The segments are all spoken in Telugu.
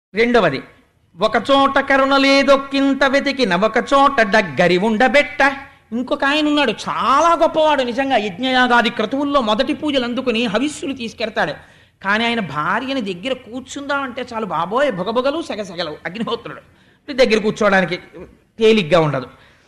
రెండవది ఒకచోట కరుణ లేదొక్కింత వెతికిన ఒకచోట డగ్గరి ఉండబెట్ట ఇంకొక ఆయన ఉన్నాడు చాలా గొప్పవాడు నిజంగా యజ్ఞయాగాది క్రతువుల్లో మొదటి పూజలు అందుకుని హవిస్సులు తీసుకెడతాడు కానీ ఆయన భార్యని దగ్గర కూర్చుందామంటే చాలు బాబోయ్ బొగబొగలు సెగసెగలు అగ్నిహోత్రుడు దగ్గర కూర్చోవడానికి తేలిగ్గా ఉండదు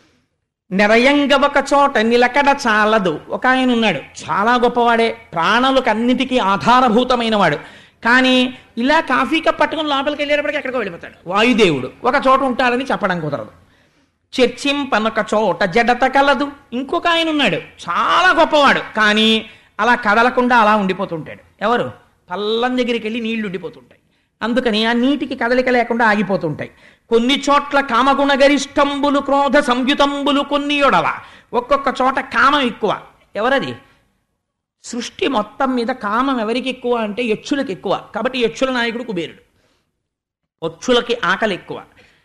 నిరయంగా ఒక చోట నిలకడ చాలదు ఒక ఆయన ఉన్నాడు చాలా గొప్పవాడే ప్రాణులకు అన్నిటికీ ఆధారభూతమైన వాడు కానీ ఇలా కాఫీ కప్ పట్టుకుని లోపలికి వెళ్ళేటప్పటికి ఎక్కడికో వెళ్ళిపోతాడు వాయుదేవుడు ఒక చోట ఉంటాడని చెప్పడం కుదరదు చర్చింపనొక చోట జడత కలదు ఇంకొక ఆయన ఉన్నాడు చాలా గొప్పవాడు కానీ అలా కదలకుండా అలా ఉండిపోతుంటాడు ఎవరు పల్లం దగ్గరికి వెళ్ళి నీళ్లు ఉండిపోతుంటాయి అందుకని ఆ నీటికి కదలిక లేకుండా ఆగిపోతుంటాయి కొన్ని చోట్ల కామగుణ గరిష్టంబులు క్రోధ సంయుతంబులు కొన్ని యొడవ ఒక్కొక్క చోట కామం ఎక్కువ ఎవరది సృష్టి మొత్తం మీద కామం ఎవరికి ఎక్కువ అంటే యక్షులకు ఎక్కువ కాబట్టి యక్షుల నాయకుడు కుబేరుడు పక్షులకి ఆకలి ఎక్కువ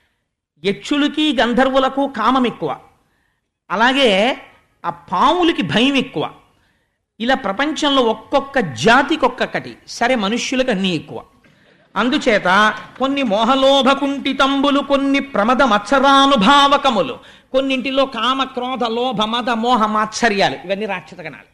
యక్షులకి గంధర్వులకు కామం ఎక్కువ అలాగే ఆ పాములకి భయం ఎక్కువ ఇలా ప్రపంచంలో ఒక్కొక్క జాతికి ఒక్కొక్కటి సరే మనుష్యులకు అన్నీ ఎక్కువ అందుచేత కొన్ని మోహలోభకుంఠితంబులు కొన్ని ప్రమద మత్సరానుభావకములు కొన్నింటిలో కామ క్రోధ లోభ మద మోహ మాత్సర్యాలు ఇవన్నీ రాక్షస గణాలు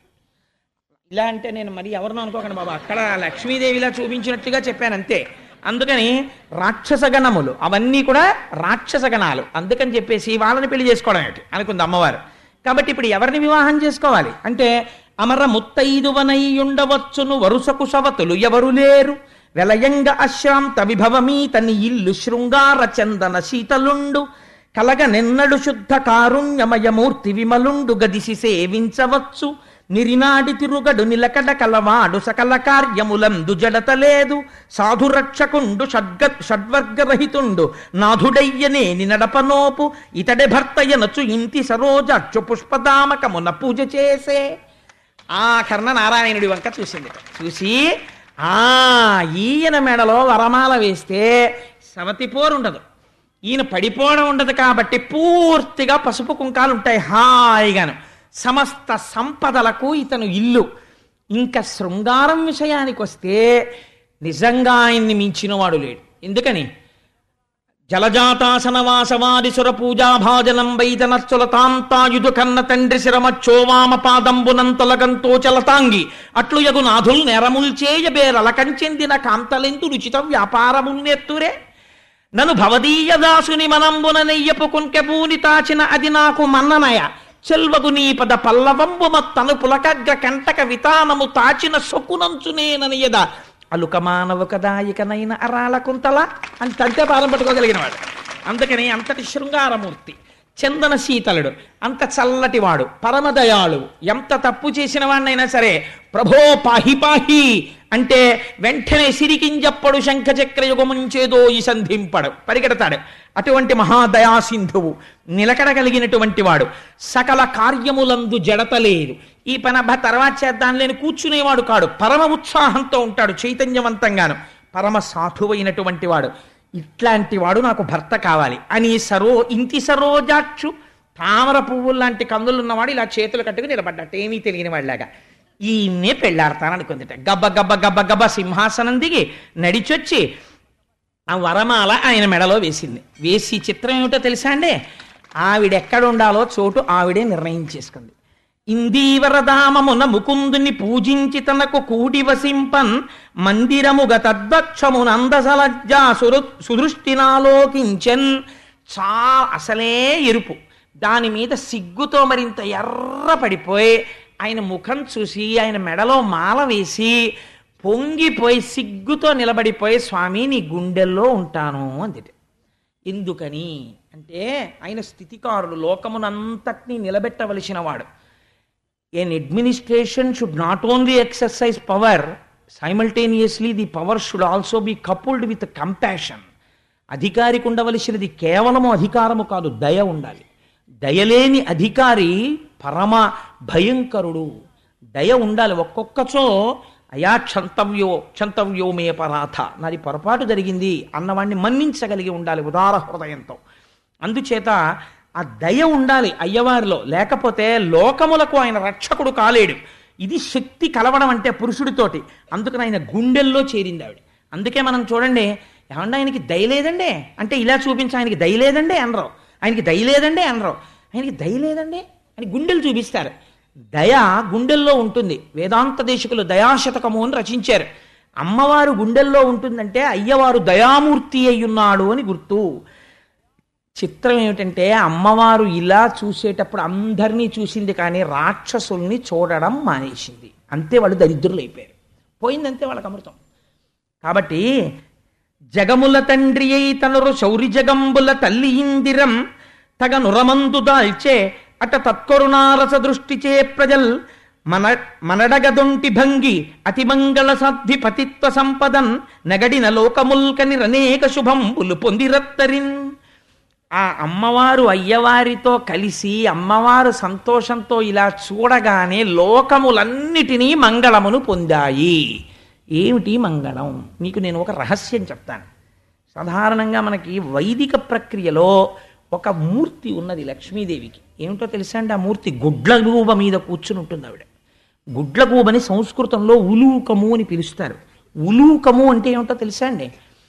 ఇలా అంటే నేను మరి ఎవరినో అనుకోకండి బాబా అక్కడ లక్ష్మీదేవిలా చూపించినట్టుగా చెప్పాను అంతే అందుకని రాక్షస గణములు అవన్నీ కూడా రాక్షస గణాలు అందుకని చెప్పేసి వాళ్ళని పెళ్లి చేసుకోవడం ఏంటి అనుకుంది అమ్మవారు కాబట్టి ఇప్పుడు ఎవరిని వివాహం చేసుకోవాలి అంటే అమర ముత్తైదువనై ఉండవచ్చును వరుసకు సవతులు ఎవరు లేరు వెలయంగ అశ్రాంత విభవమీ తని ఇల్లు శృంగార చందన శీతలుండు కలగ నిన్నడు శుద్ధ కారుణ్యమయమూర్తి విమలుండు గదిసి సేవించవచ్చు నిరినాడి తిరుగడు నిలకడ కలవాడు సకల కార్యములందు జడత లేదు సాధురక్షకుండు షడ్గ షడ్వర్గరహితుండు నాథుడయ్యనే నడపనోపు ఇతడే భర్తయనచు ఇంటి సరోజాక్షు పుష్పదామకమున పూజ చేసే ఆ కర్ణ నారాయణుడి వంక చూసింది చూసి ఆ ఈయన మెడలో వరమాల వేస్తే సవతి పోరు ఉండదు ఈయన పడిపోవడం ఉండదు కాబట్టి పూర్తిగా పసుపు కుంకాలు ఉంటాయి హాయిగాను సమస్త సంపదలకు ఇతను ఇల్లు ఇంకా శృంగారం విషయానికి వస్తే నిజంగా ఆయన్ని మించినవాడు లేడు ఎందుకని జలజాతాసన వాసవాది సుర పూజా భాజనం వైదనచ్చుల తాంతాయుధు కన్న తండ్రి శిరమచ్చోవామ పాదంబునంతలగంతో చలతాంగి అట్లు యగు నాథుల్ నెరముల్ చేయబేరల కంచెందిన కాంతలెందు రుచిత వ్యాపారముల్ నెత్తురే నన్ను భవదీయ దాసుని మనంబున నెయ్యపు కుంకెపూని తాచిన అది నాకు మన్ననయ చెల్వగు నీ పద పల్లవంబు మత్తను పులకగ్ర కంటక వితానము తాచిన సొక్కునంచునేననియద అలుక మానవ కదాయికనైన అరాళ కుంతల అని తంతే పాదం పట్టుకోగలిగిన వాడు అందుకని అంతటి శృంగారమూర్తి చందన శీతలుడు అంత చల్లటివాడు పరమదయాళు ఎంత తప్పు చేసిన వాడినైనా సరే ప్రభో పాహి పాహి అంటే వెంటనే సిరికింజప్పడు శంఖచక్రయుగముంచేదో ఈ సంధింపడు పరిగెడతాడు అటువంటి మహాదయా సింధువు నిలకడ కలిగినటువంటి వాడు సకల కార్యములందు జడత లేదు ఈ పని అబ్బా తర్వాత చేద్దాం లేని కూర్చునేవాడు కాడు పరమ ఉత్సాహంతో ఉంటాడు చైతన్యవంతంగాను పరమ సాధువైనటువంటి వాడు ఇట్లాంటి వాడు నాకు భర్త కావాలి అని సరో ఇంటి సరోజాక్షు తామర పువ్వులు లాంటి కందులు ఉన్నవాడు ఇలా చేతులు కట్టుకుని నిలబడ్డట్టు ఏమీ తెలియని వాళ్ళలాగా ఈయన్నే పెళ్ళాడతాననుకుందిట గబ్బ గబ్బ గబ్బ గబ్బ సింహాసనం దిగి నడిచొచ్చి ఆ వరమాల ఆయన మెడలో వేసింది వేసి చిత్రం ఏమిటో తెలుసా అండి ఆవిడెక్కడ ఉండాలో చోటు ఆవిడే నిర్ణయం చేసుకుంది ఇందీవరధామమున ముకుందుని పూజించి తనకు కూడి వసింపన్ మందిరముగ తద్వక్షమునందసలజ్జా సురు సుదృష్టినాలోకించన్ చా అసలే ఎరుపు దాని మీద సిగ్గుతో మరింత ఎర్ర పడిపోయి ఆయన ముఖం చూసి ఆయన మెడలో మాల వేసి పొంగిపోయి సిగ్గుతో నిలబడిపోయి స్వామి నీ గుండెల్లో ఉంటాను అందిట ఎందుకని అంటే ఆయన స్థితికారుడు లోకమునంతటినీ నిలబెట్టవలసిన వాడు an administration should not only exercise power, simultaneously the power should also be coupled with compassion. అధికారికి ఉండవలసినది కేవలము అధికారము కాదు దయ ఉండాలి దయలేని అధికారి పరమ భయంకరుడు దయ ఉండాలి ఒక్కొక్కచో అయా క్షంతవ్యో క్షంతవ్యో మే పరాధ నాది పొరపాటు జరిగింది అన్నవాడిని మన్నించగలిగి ఉండాలి ఉదార హృదయంతో అందుచేత ఆ దయ ఉండాలి అయ్యవారిలో లేకపోతే లోకములకు ఆయన రక్షకుడు కాలేడు ఇది శక్తి కలవడం అంటే పురుషుడితోటి అందుకని ఆయన గుండెల్లో చేరింది ఆవిడ అందుకే మనం చూడండి ఏమన్నా ఆయనకి దయ లేదండి అంటే ఇలా చూపించి ఆయనకి దయ లేదండి అనరు ఆయనకి దయ లేదండి అనరు ఆయనకి దయ లేదండి అని గుండెలు చూపిస్తారు దయ గుండెల్లో ఉంటుంది వేదాంత దేశకులు దయాశతకము అని రచించారు అమ్మవారు గుండెల్లో ఉంటుందంటే అయ్యవారు దయామూర్తి అయ్యున్నాడు అని గుర్తు చిత్రం ఏమిటంటే అమ్మవారు ఇలా చూసేటప్పుడు అందరినీ చూసింది కానీ రాక్షసుల్ని చూడడం మానేసింది అంతే వాళ్ళు దరిద్రులు అయిపోయారు పోయిందంతే వాళ్ళకి అమృతం కాబట్టి జగముల తండ్రి అయి తనరు శౌరి జగంబుల తల్లి ఇందిరం తగ నురమందు దాల్చే అట తత్కరుణారస దృష్టిచే ప్రజల్ మన మనడగదొంటి భంగి అతిమంగళ సాధ్వి పతిత్వ సంపదన్ నగడిన లోకముల్కని రనేక శుభంబులు పొందిరత్తరిన్ ఆ అమ్మవారు అయ్యవారితో కలిసి అమ్మవారు సంతోషంతో ఇలా చూడగానే లోకములన్నిటినీ మంగళమును పొందాయి ఏమిటి మంగళం మీకు నేను ఒక రహస్యం చెప్తాను సాధారణంగా మనకి వైదిక ప్రక్రియలో ఒక మూర్తి ఉన్నది లక్ష్మీదేవికి ఏమిటో తెలుసా అండి ఆ మూర్తి గుడ్లగూబ మీద కూర్చుని ఉంటుంది ఆవిడ గుడ్లగూబని సంస్కృతంలో ఉలూకము అని పిలుస్తారు ఉలూకము అంటే ఏమిటో తెలుసా అండి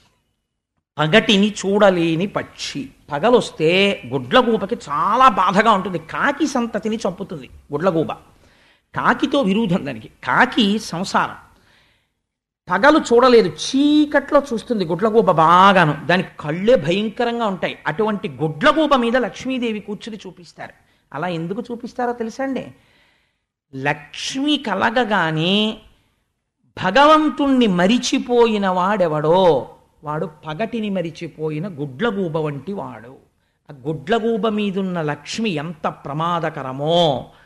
పగటిని చూడలేని పక్షి పగలొస్తే గుడ్లగూబకి చాలా బాధగా ఉంటుంది కాకి సంతతిని చంపుతుంది గుడ్లగూబ కాకితో విరుద్ధం దానికి కాకి సంసారం పగలు చూడలేదు చీకట్లో చూస్తుంది గుడ్లగూబ బాగాను దానికి కళ్ళే భయంకరంగా ఉంటాయి అటువంటి గుడ్లగూబ మీద లక్ష్మీదేవి కూర్చుని చూపిస్తారు అలా ఎందుకు చూపిస్తారో తెలుసా అండి లక్ష్మి కలగగానే భగవంతుణ్ణి మరిచిపోయిన వాడెవడో వాడు పగటిని మరిచిపోయిన గుడ్లగూబ వంటి వాడు ఆ గుడ్లగూబ మీదున్న లక్ష్మి ఎంత ప్రమాదకరమో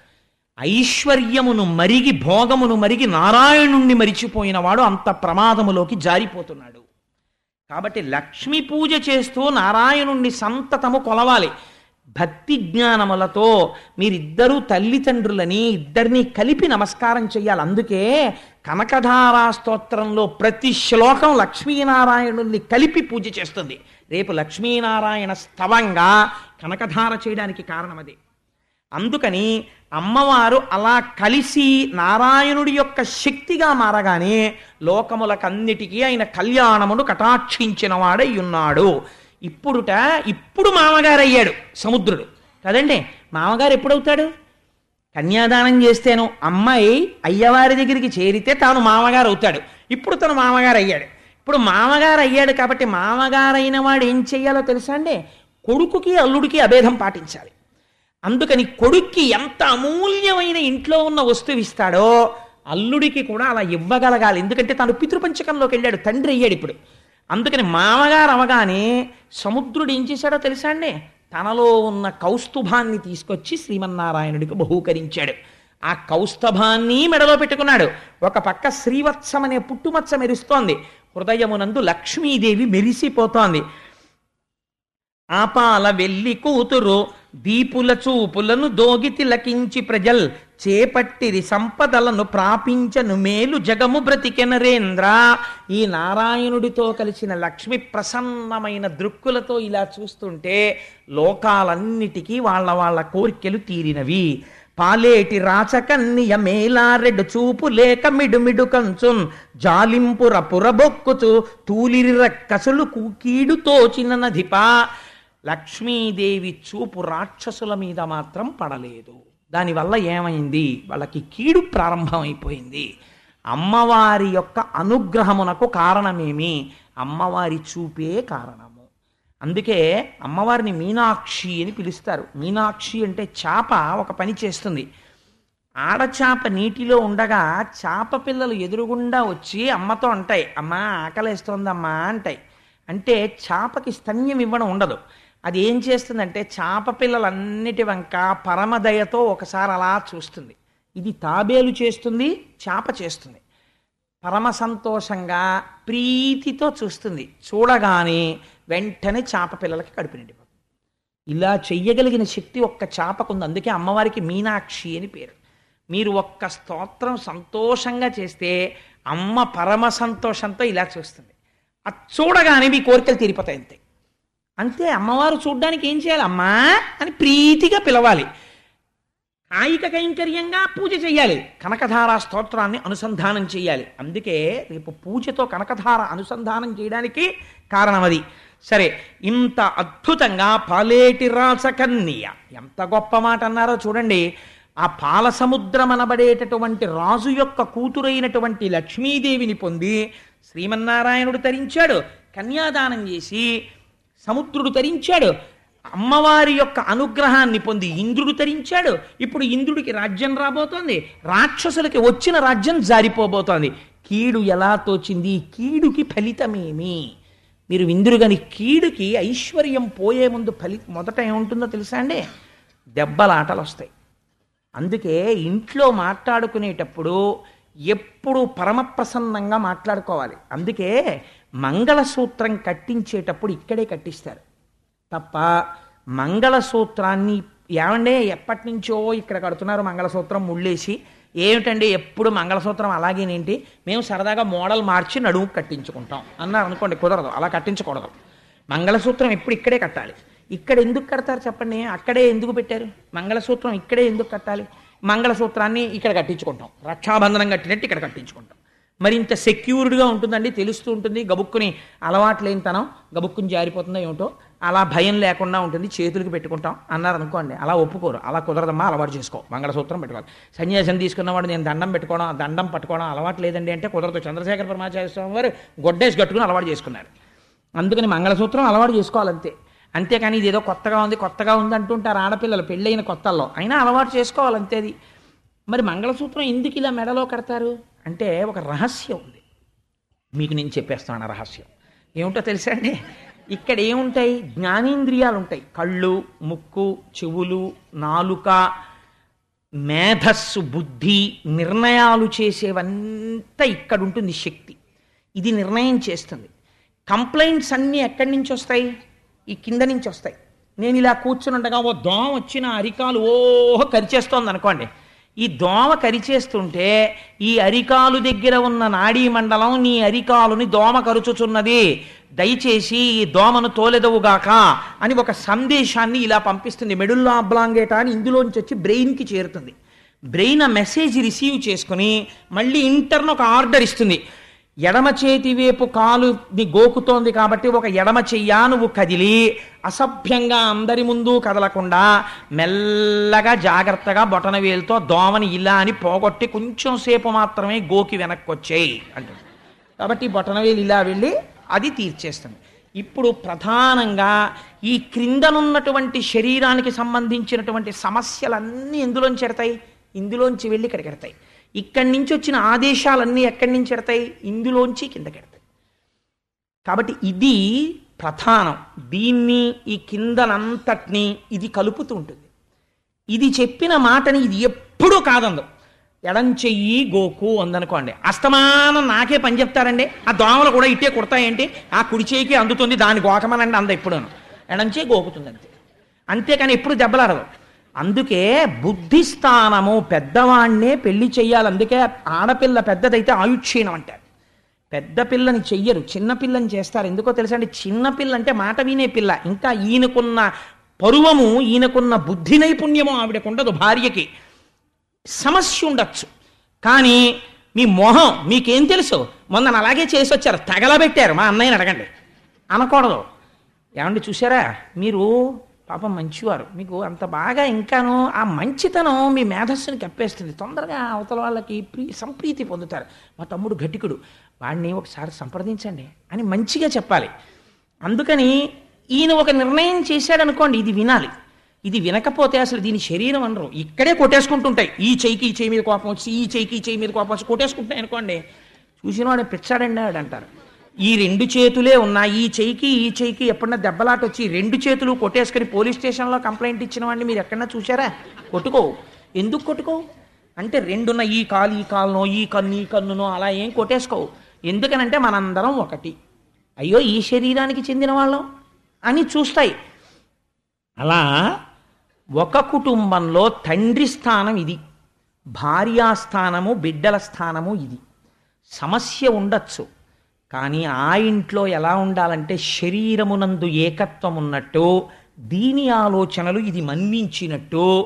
ఐశ్వర్యమును మరిగి భోగమును మరిగి నారాయణుణ్ణి మరిచిపోయిన వాడు అంత ప్రమాదములోకి జారిపోతున్నాడు కాబట్టి లక్ష్మీ పూజ చేస్తూ నారాయణుణ్ణి సంతతము కొలవాలి భక్తి జ్ఞానములతో మీరిద్దరూ తల్లిదండ్రులని ఇద్దరిని కలిపి నమస్కారం చెయ్యాలి అందుకే కనకధారా స్తోత్రంలో ప్రతి శ్లోకం లక్ష్మీనారాయణుల్ని కలిపి పూజ చేస్తుంది రేపు లక్ష్మీనారాయణ స్తవంగా కనకధార చేయడానికి కారణం అది అందుకని అమ్మవారు అలా కలిసి నారాయణుడి యొక్క శక్తిగా మారగానే లోకములకన్నిటికీ ఆయన కళ్యాణమును కటాక్షించిన వాడై ఉన్నాడు ఇప్పుడుట ఇప్పుడు మామగారు అయ్యాడు సముద్రుడు కదండి మామగారు ఎప్పుడవుతాడు కన్యాదానం చేస్తేను అమ్మాయి అయ్యవారి దగ్గరికి చేరితే తాను మామగారు అవుతాడు ఇప్పుడు తను మామగారు అయ్యాడు ఇప్పుడు మామగారు అయ్యాడు కాబట్టి మామగారు అయిన వాడు ఏం చెయ్యాలో తెలుసా అండి కొడుకుకి అల్లుడికి అభేదం పాటించాలి అందుకని కొడుక్కి ఎంత అమూల్యమైన ఇంట్లో ఉన్న వస్తువు ఇస్తాడో అల్లుడికి కూడా అలా ఇవ్వగలగాలి ఎందుకంటే తాను పితృపంచకంలోకి వెళ్ళాడు తండ్రి అయ్యాడు ఇప్పుడు అందుకని మామగారు అవగానే సముద్రుడు ఏం చేశాడో తెలుసా అండి తనలో ఉన్న కౌస్తుభాన్ని తీసుకొచ్చి శ్రీమన్నారాయణుడికి బహూకరించాడు ఆ కౌస్తభాన్ని మెడలో పెట్టుకున్నాడు ఒక పక్క శ్రీవత్సం అనే పుట్టుమచ్చ మెరుస్తోంది హృదయమునందు లక్ష్మీదేవి మెరిసిపోతోంది ఆపాల వెల్లి కూతురు దీపుల చూపులను దోగి తిలకించి ప్రజల్ చేపట్టిరి సంపదలను ప్రాపించను మేలు జగము బ్రతికెనరేంద్ర ఈ నారాయణుడితో కలిసిన లక్ష్మి ప్రసన్నమైన దృక్కులతో ఇలా చూస్తుంటే లోకాలన్నిటికీ వాళ్ళ వాళ్ళ కోరికలు తీరినవి పాలేటి రాచకన్నియ మేలారెడు చూపు లేక మిడుమిడు కంచున్ జాలింపుర పురబొక్కుచు తూలిరి రక్కసులు కీడు తోచిన నధిపా లక్ష్మీదేవి చూపు రాక్షసుల మీద మాత్రం పడలేదు దానివల్ల ఏమైంది వాళ్ళకి కీడు ప్రారంభమైపోయింది అమ్మవారి యొక్క అనుగ్రహమునకు కారణమేమి అమ్మవారి చూపే కారణము అందుకే అమ్మవారిని మీనాక్షి అని పిలుస్తారు మీనాక్షి అంటే చాప ఒక పని చేస్తుంది ఆడచాప నీటిలో ఉండగా చాప పిల్లలు ఎదురుగుండా వచ్చి అమ్మతో అంటాయి అమ్మా ఆకలేస్తోందమ్మా అంటాయి అంటే చాపకి స్తన్యం ఇవ్వడం ఉండదు అది ఏం చేస్తుందంటే చాప పిల్లలన్నిటి వంక పరమదయతో ఒకసారి అలా చూస్తుంది ఇది తాబేలు చేస్తుంది చాప చేస్తుంది పరమ సంతోషంగా ప్రీతితో చూస్తుంది చూడగానే వెంటనే చాప పిల్లలకి కడుపు నిండిపోతుంది ఇలా చెయ్యగలిగిన శక్తి ఒక్క చాపకుంది అందుకే అమ్మవారికి మీనాక్షి అని పేరు మీరు ఒక్క స్తోత్రం సంతోషంగా చేస్తే అమ్మ పరమ సంతోషంతో ఇలా చూస్తుంది అది చూడగానే మీ కోరికలు తీరిపోతాయి అంతే అంతే అమ్మవారు చూడ్డానికి ఏం చేయాలి అమ్మా అని ప్రీతిగా పిలవాలి కాయిక కైంకర్యంగా పూజ చేయాలి కనకధార స్తోత్రాన్ని అనుసంధానం చేయాలి అందుకే రేపు పూజతో కనకధార అనుసంధానం చేయడానికి కారణం అది సరే ఇంత అద్భుతంగా పాలేటి రాసకన్య ఎంత గొప్ప మాట అన్నారో చూడండి ఆ పాల సముద్రం అనబడేటటువంటి రాజు యొక్క కూతురైనటువంటి లక్ష్మీదేవిని పొంది శ్రీమన్నారాయణుడు తరించాడు కన్యాదానం చేసి సముద్రుడు తరించాడు అమ్మవారి యొక్క అనుగ్రహాన్ని పొంది ఇంద్రుడు తరించాడు ఇప్పుడు ఇంద్రుడికి రాజ్యం రాబోతోంది రాక్షసులకి వచ్చిన రాజ్యం జారిపోబోతోంది కీడు ఎలా తోచింది కీడుకి ఫలితమేమి మీరు విందురు గాని కీడుకి ఐశ్వర్యం పోయే ముందు ఫలి మొదట ఏముంటుందో తెలుసా అండి దెబ్బలాటలు వస్తాయి అందుకే ఇంట్లో మాట్లాడుకునేటప్పుడు ఎప్పుడు పరమప్రసన్నంగా మాట్లాడుకోవాలి అందుకే మంగళసూత్రం కట్టించేటప్పుడు ఇక్కడే కట్టిస్తారు తప్ప మంగళసూత్రాన్ని ఏమండే ఎప్పటి నుంచో ఇక్కడ కడుతున్నారు మంగళసూత్రం ముళ్ళేసి ఏమిటండి ఎప్పుడు మంగళసూత్రం అలాగేనేంటి మేము సరదాగా మోడల్ మార్చి నడుము కట్టించుకుంటాం అన్నారు అనుకోండి కుదరదు అలా కట్టించకూడదు మంగళసూత్రం ఎప్పుడు ఇక్కడే కట్టాలి ఇక్కడ ఎందుకు కడతారు చెప్పండి అక్కడే ఎందుకు పెట్టారు మంగళసూత్రం ఇక్కడే ఎందుకు కట్టాలి మంగళసూత్రాన్ని ఇక్కడ కట్టించుకుంటాం రక్షాబంధనం కట్టినట్టు ఇక్కడ కట్టించుకుంటాం మరి ఇంత సెక్యూర్డ్గా ఉంటుందండి తెలుస్తూ ఉంటుంది గబుక్కుని అలవాటు లేనితనం గబుక్కుని జారిపోతుందో ఏమిటో అలా భయం లేకుండా ఉంటుంది చేతులకి పెట్టుకుంటాం అన్నారు అనుకోండి అలా ఒప్పుకోరు అలా కుదరదమ్మా అలవాటు చేసుకో మంగళసూత్రం పెట్టుకోవాలి సన్యాసం తీసుకున్నవాడు నేను దండం పెట్టుకోవడం ఆ దండం పట్టుకోవడం అలవాటు లేదండి అంటే కుదరదు చంద్రశేఖర పరమాచార్య స్వామి వారు గొడ్డేసి కట్టుకుని అలవాటు చేసుకున్నారు అందుకని మంగళసూత్రం అలవాటు చేసుకోవాలంతే అంతేకాని ఇది ఏదో కొత్తగా ఉంది కొత్తగా ఉంది అంటుంటారు ఆడపిల్లలు పెళ్ళైన కొత్తల్లో అయినా అలవాటు చేసుకోవాలంతే అది మరి మంగళసూత్రం ఎందుకు ఇలా మెడలో కడతారు అంటే ఒక రహస్యం ఉంది మీకు నేను చెప్పేస్తాను ఆ రహస్యం ఏమిటో తెలుసా అండి ఇక్కడ ఏముంటాయి జ్ఞానేంద్రియాలు ఉంటాయి కళ్ళు ముక్కు చెవులు నాలుక మేధస్సు బుద్ధి నిర్ణయాలు చేసేవంతా ఇక్కడ ఉంటుంది శక్తి ఇది నిర్ణయం చేస్తుంది కంప్లైంట్స్ అన్నీ ఎక్కడి నుంచి వస్తాయి ఈ కింద నుంచి వస్తాయి నేను ఇలా కూర్చుని ఉండగా ఓ దోమ వచ్చిన అరికాలు ఓహో కరిచేస్తోంది అనుకోండి ఈ దోమ కరిచేస్తుంటే ఈ అరికాలు దగ్గర ఉన్న నాడీ మండలం నీ అరికాలుని దోమ కరుచుచున్నది దయచేసి ఈ దోమను తోలెదవుగాక అని ఒక సందేశాన్ని ఇలా పంపిస్తుంది మెడుల్లా అబ్లాంగేటా అని ఇందులోంచి వచ్చి బ్రెయిన్కి చేరుతుంది బ్రెయిన్ ఆ మెసేజ్ రిసీవ్ చేసుకుని మళ్ళీ ఇంటర్న్ ఒక ఆర్డర్ ఇస్తుంది ఎడమ చేతి వైపు కాలుని గోకుతోంది కాబట్టి ఒక ఎడమ చెయ్యా నువ్వు కదిలి అసభ్యంగా అందరి ముందు కదలకుండా మెల్లగా జాగ్రత్తగా బొటన వేలుతో దోమని ఇలా అని పోగొట్టి కొంచెం సేపు మాత్రమే గోకి వెనక్కి వచ్చేయి అంటుంది కాబట్టి బొటనవేలు ఇలా వెళ్ళి అది తీర్చేస్తుంది ఇప్పుడు ప్రధానంగా ఈ క్రిందనున్నటువంటి శరీరానికి సంబంధించినటువంటి సమస్యలన్నీ ఎందులోంచి ఎడతాయి ఇందులోంచి వెళ్ళి ఇక్కడికి ఎడతాయి ఇక్కడి నుంచి వచ్చిన ఆదేశాలన్నీ ఎక్కడి నుంచి ఎడతాయి ఇందులోంచి కిందకి ఎడతాయి కాబట్టి ఇది ప్రధానం దీన్ని ఈ కిందనంతటిని ఇది కలుపుతూ ఉంటుంది ఇది చెప్పిన మాటని ఇది ఎప్పుడూ కాదందు ఎడం చెయ్యి గోకు అందనుకోండి అస్తమానం నాకే పని చెప్తారండి ఆ దోమలు కూడా ఇట్టే కుడతాయేంటి ఆ కుడి చేయికి అందుతుంది దాని గోకమనండి అంద ఎప్పుడూను ఎడం చేయి గోకుతుంది అంతే అంతేకాని ఎప్పుడు దెబ్బలాడదు అందుకే బుద్ధి స్థానము పెద్దవాణ్ణే పెళ్లి చెయ్యాలి అందుకే ఆడపిల్ల పెద్దదైతే ఆయుక్షీణం అంటారు పెద్ద పిల్లని చెయ్యరు చిన్న పిల్లని చేస్తారు ఎందుకో తెలుసా అండి చిన్న పిల్ల అంటే మాట వినే పిల్ల ఇంకా ఈయనకున్న పరువము ఈయనకున్న బుద్ధి నైపుణ్యము ఆవిడకు ఉండదు భార్యకి సమస్య ఉండొచ్చు కానీ మీ మొహం మీకేం తెలుసు మొన్న నన్ను అలాగే చేసి వచ్చారు తగలబెట్టారు మా అన్నయ్యని అడగండి అనకూడదు ఏమండి చూసారా మీరు పాపం మంచివారు మీకు అంత బాగా ఇంకాను ఆ మంచితనం మీ మేధస్సుని కప్పేస్తుంది తొందరగా అవతల వాళ్ళకి ప్రీ సంప్రీతి పొందుతారు మా తమ్ముడు ఘటికుడు వాడిని ఒకసారి సంప్రదించండి అని మంచిగా చెప్పాలి అందుకని ఈయన ఒక నిర్ణయం చేశాడనుకోండి ఇది వినాలి ఇది వినకపోతే అసలు దీని శరీరం అనరు ఇక్కడే కొట్టేసుకుంటుంటాయి ఈ చెయ్యికి ఈ చెయ్యి మీద కోపం వచ్చి ఈ చెయ్యికి ఈ చెయ్యి మీద కోపం వచ్చి కొట్టేసుకుంటాయి అనుకోండి చూసిన వాడు పిచ్చాడండి ఆడు అంటారు ఈ రెండు చేతులే ఉన్నా ఈ చెయ్యికి ఈ చెయ్యికి ఎప్పుడన్నా దెబ్బలాట వచ్చి రెండు చేతులు కొట్టేసుకుని పోలీస్ స్టేషన్లో కంప్లైంట్ ఇచ్చిన వాడిని మీరు ఎక్కడన్నా చూసారా కొట్టుకో ఎందుకు కొట్టుకో అంటే రెండున్న ఈ కాలు ఈ కాలునో ఈ కన్ను ఈ కన్నునో అలా ఏం కొట్టేసుకోవు ఎందుకనంటే మనందరం ఒకటి అయ్యో ఈ శరీరానికి చెందిన వాళ్ళం అని చూస్తాయి అలా ఒక కుటుంబంలో తండ్రి స్థానం ఇది భార్యాస్థానము బిడ్డల స్థానము ఇది సమస్య ఉండొచ్చు కానీ ఆ ఇంట్లో ఎలా ఉండాలంటే శరీరమునందు ఏకత్వం ఉన్నట్టు దీని ఆలోచనలు ఇది మన్నించినట్టు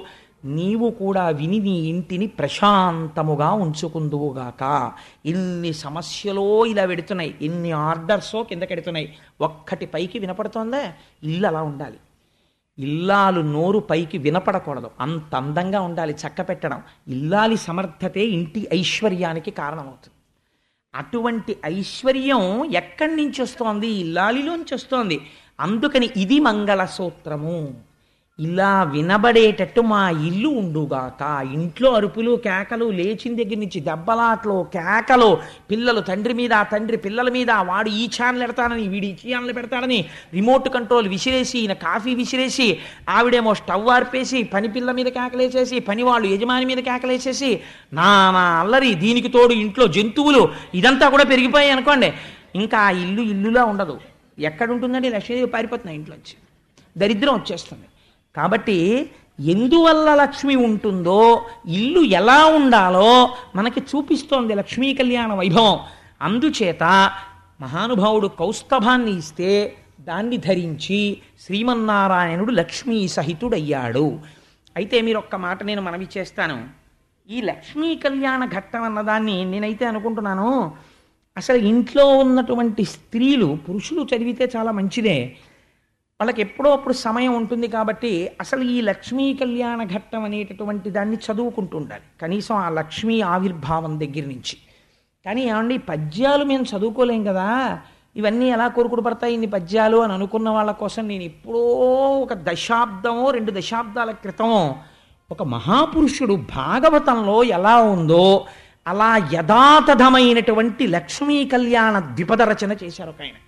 నీవు కూడా విని నీ ఇంటిని ప్రశాంతముగా ఉంచుకుందువుగాక ఇన్ని సమస్యలో ఇలా పెడుతున్నాయి ఇన్ని ఆర్డర్సో కిందకెడుతున్నాయి ఒక్కటి పైకి వినపడుతోందా ఇల్లు అలా ఉండాలి ఇల్లాలు నోరు పైకి వినపడకూడదు అంత అందంగా ఉండాలి చక్క పెట్టడం ఇల్లాలి సమర్థతే ఇంటి ఐశ్వర్యానికి కారణమవుతుంది అటువంటి ఐశ్వర్యం ఎక్కడి నుంచి వస్తోంది ఇల్లాలిలోంచి వస్తోంది అందుకని ఇది మంగళసూత్రము ఇలా వినబడేటట్టు మా ఇల్లు ఉండుగాక ఇంట్లో అరుపులు కేకలు లేచిన దగ్గర నుంచి దెబ్బలాట్లు కేకలు పిల్లలు తండ్రి మీద ఆ తండ్రి పిల్లల మీద వాడు ఈ ఛానల్ పెడతాడని వీడు ఈ ఛానల్ పెడతాడని రిమోట్ కంట్రోల్ విసిరేసి ఈయన కాఫీ విసిరేసి ఆవిడేమో స్టవ్ ఆర్పేసి పని పిల్ల మీద కేకలేసేసి పని వాళ్ళు యజమాని మీద కేకలేసేసి నానా అల్లరి దీనికి తోడు ఇంట్లో జంతువులు ఇదంతా కూడా పెరిగిపోయాయి అనుకోండి ఇంకా ఆ ఇల్లు ఇల్లులా ఉండదు ఎక్కడుంటుందండి లక్ష్మీదేవి పారిపోతున్నాయి ఇంట్లోంచి దరిద్రం వచ్చేస్తుంది కాబట్టి ఎందువల్ల లక్ష్మి ఉంటుందో ఇల్లు ఎలా ఉండాలో మనకి చూపిస్తోంది లక్ష్మీ కళ్యాణ వైభవం అందుచేత మహానుభావుడు కౌస్తభాన్ని ఇస్తే దాన్ని ధరించి శ్రీమన్నారాయణుడు లక్ష్మీ సహితుడయ్యాడు అయితే మీరు ఒక్క మాట నేను మనవి చేస్తాను ఈ లక్ష్మీ కళ్యాణ ఘట్టం అన్నదాన్ని నేనైతే అనుకుంటున్నాను అసలు ఇంట్లో ఉన్నటువంటి స్త్రీలు పురుషులు చదివితే చాలా మంచిదే వాళ్ళకి ఎప్పుడో అప్పుడు సమయం ఉంటుంది కాబట్టి అసలు ఈ లక్ష్మీ కళ్యాణ ఘట్టం అనేటటువంటి దాన్ని చదువుకుంటూ ఉండాలి కనీసం ఆ లక్ష్మీ ఆవిర్భావం దగ్గర నుంచి కానీ ఏమండి పద్యాలు మేము చదువుకోలేం కదా ఇవన్నీ ఎలా కోరుకుడు పడతాయి ఇన్ని పద్యాలు అని అనుకున్న వాళ్ళ కోసం నేను ఎప్పుడో ఒక దశాబ్దమో రెండు దశాబ్దాల క్రితమో ఒక మహాపురుషుడు భాగవతంలో ఎలా ఉందో అలా యథాతథమైనటువంటి లక్ష్మీ కళ్యాణ ద్విపద రచన చేశారు ఒక ఆయన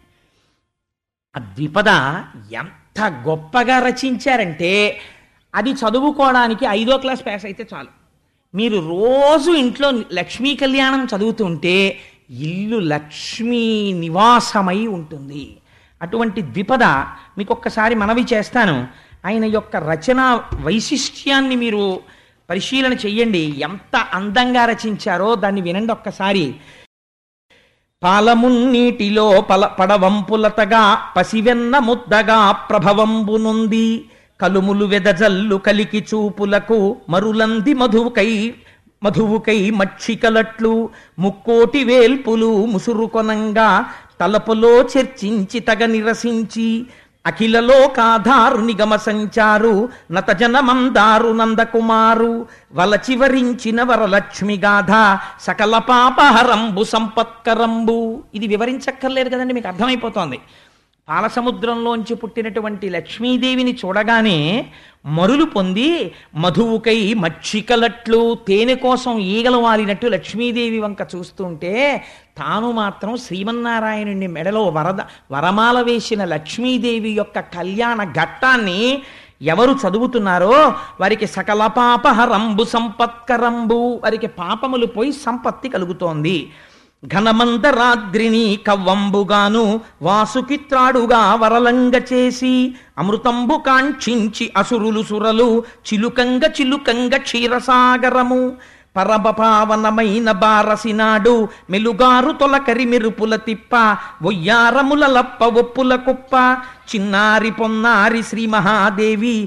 ఆ ద్విపద ఎంత గొప్పగా రచించారంటే అది చదువుకోవడానికి ఐదో క్లాస్ పాస్ అయితే చాలు మీరు రోజు ఇంట్లో లక్ష్మీ కళ్యాణం చదువుతుంటే ఇల్లు లక్ష్మీ నివాసమై ఉంటుంది అటువంటి ద్విపద మీకు ఒక్కసారి మనవి చేస్తాను ఆయన యొక్క రచన వైశిష్ట్యాన్ని మీరు పరిశీలన చెయ్యండి ఎంత అందంగా రచించారో దాన్ని వినండి ఒక్కసారి పాలమున్నీటిలో పల పడవంపులతగా పసివెన్న ముద్దగా ప్రభవంబునుంది కలుములు వెదజల్లు కలికి చూపులకు మరులంది మధువుకై మధువుకై మక్షికలట్లు ముక్కోటి వేల్పులు ముసురుకొనంగా తలపులో చర్చించి తగ నిరసించి అఖిలలో కాధారు నిగమ సంచారు నతజన మందారు నందకుమారు వలచివరించిన వరలక్ష్మి గాథ సకల పాపహరంబు సంపత్కరంబు ఇది వివరించక్కర్లేదు కదండి మీకు అర్థమైపోతోంది పాలసముద్రంలోంచి పుట్టినటువంటి లక్ష్మీదేవిని చూడగానే మరులు పొంది మధువుకై మక్షికలట్లు తేనె కోసం ఈగలు వాలినట్టు లక్ష్మీదేవి వంక చూస్తుంటే తాను మాత్రం శ్రీమన్నారాయణుని మెడలో వరద వరమాల వేసిన లక్ష్మీదేవి యొక్క కళ్యాణ ఘట్టాన్ని ఎవరు చదువుతున్నారో వారికి సకల పాపహరంబు సంపత్కరంబు వారికి పాపములు పోయి సంపత్తి కలుగుతోంది ఘనమందరాద్రిని కవ్వంబుగాను వాసుకిత్రాడుగా వరలంగ చేసి అమృతంబు కాంక్షించి అసురులు సురలు చిలుకంగ చిలుకంగ క్షీరసాగరము పరమపావనమైన బారసినాడు మెలుగారు తొలకరి మెరుపుల తిప్ప ఒయ్యారముల లప్ప ఒప్పుల కుప్ప చిన్నారి పొన్నారి శ్రీ మహాదేవి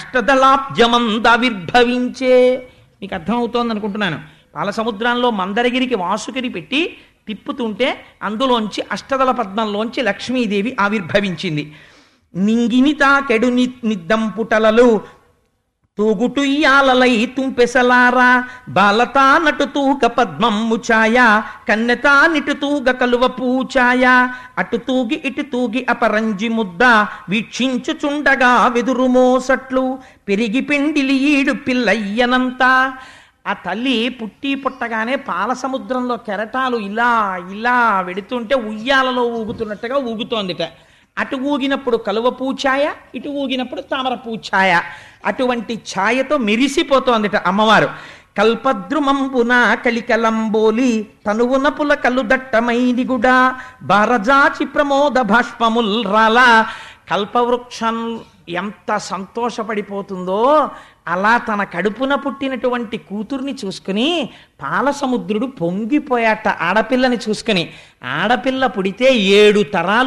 అష్టదళాబ్జమందావిర్భవించే మీకు అర్థమవుతోంది అనుకుంటున్నాను పాలసముద్రంలో మందరగిరికి వాసుకిని పెట్టి తిప్పుతుంటే అందులోంచి అష్టదళ పద్మంలోంచి లక్ష్మీదేవి ఆవిర్భవించింది నింగిని తాకెడు ని నిద్దంపుటలలు తూగుటుయ్యాలలై తుంపెసలారా బాలతా నటు తూగ పద్మమ్ము ఛాయ కన్నెతా నిటు తూగ కలువ పూచాయ అటు తూగి ఇటు తూగి అపరంజి ముద్ద వీక్షించుచుండగా వెదురు మోసట్లు పెరిగి పిండిలి ఈడు పిల్లయ్యనంతా ఆ తల్లి పుట్టి పుట్టగానే పాల సముద్రంలో కెరటాలు ఇలా ఇలా వెడుతుంటే ఉయ్యాలలో ఊగుతున్నట్టుగా ఊగుతోందిట అటు ఊగినప్పుడు కలువ పూఛాయ ఇటు ఊగినప్పుడు తామర పూఛాయ అటువంటి ఛాయతో మెరిసిపోతోందిట అమ్మవారు కల్పద్రుమంబున కలికలంబోలి తనువున పులకలు దట్టమైనిగుడా బారజాచి ప్రమోద భాష్పముల్ రాలా కల్పవృక్షం ఎంత సంతోషపడిపోతుందో అలా తన కడుపున పుట్టినటువంటి కూతుర్ని చూసుకుని పాలసముద్రుడు పొంగిపోయాట ఆడపిల్లని చూసుకుని ఆడపిల్ల పుడితే ఏడు తరాలు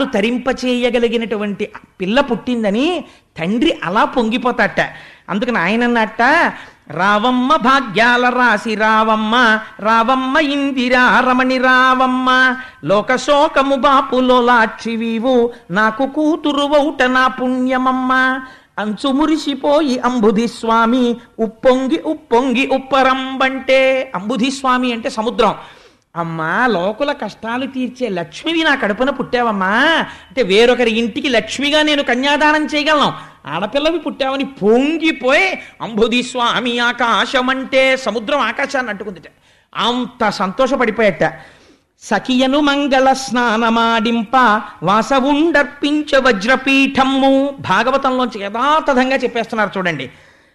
తరింపచేయగలిగినటువంటి పిల్ల పుట్టిందని తండ్రి అలా పొంగిపోతాట అందుకని ఆయన అన్నట్ట రావమ్మ భాగ్యాల రాసి రావమ్మ రావమ్మ ఇందిరా రమణి రావమ్మ లోకశోకము బాపులో లాక్షివీవు నాకు కూతురు వౌట నా పుణ్యమమ్మ అంచు మురిసిపోయి అంబుధి స్వామి ఉప్పొంగి ఉప్పొంగి ఉప్పరంబంటే అంబుధి స్వామి అంటే సముద్రం అమ్మా లోకుల కష్టాలు తీర్చే లక్ష్మివి నా కడుపున పుట్టావమ్మా అంటే వేరొకరి ఇంటికి లక్ష్మిగా నేను కన్యాదానం చేయగలను ఆడపిల్లవి పుట్టావని పొంగిపోయి అంబుధి స్వామి ఆకాశం అంటే సముద్రం ఆకాశాన్ని అంటుకుందిట అంత సంతోషపడిపోయట సఖియను మంగళ స్నానమాడింప వాసవుండర్పించ వజ్రపీఠమ్ము భాగవతంలోంచి యథాతథంగా చెప్పేస్తున్నారు చూడండి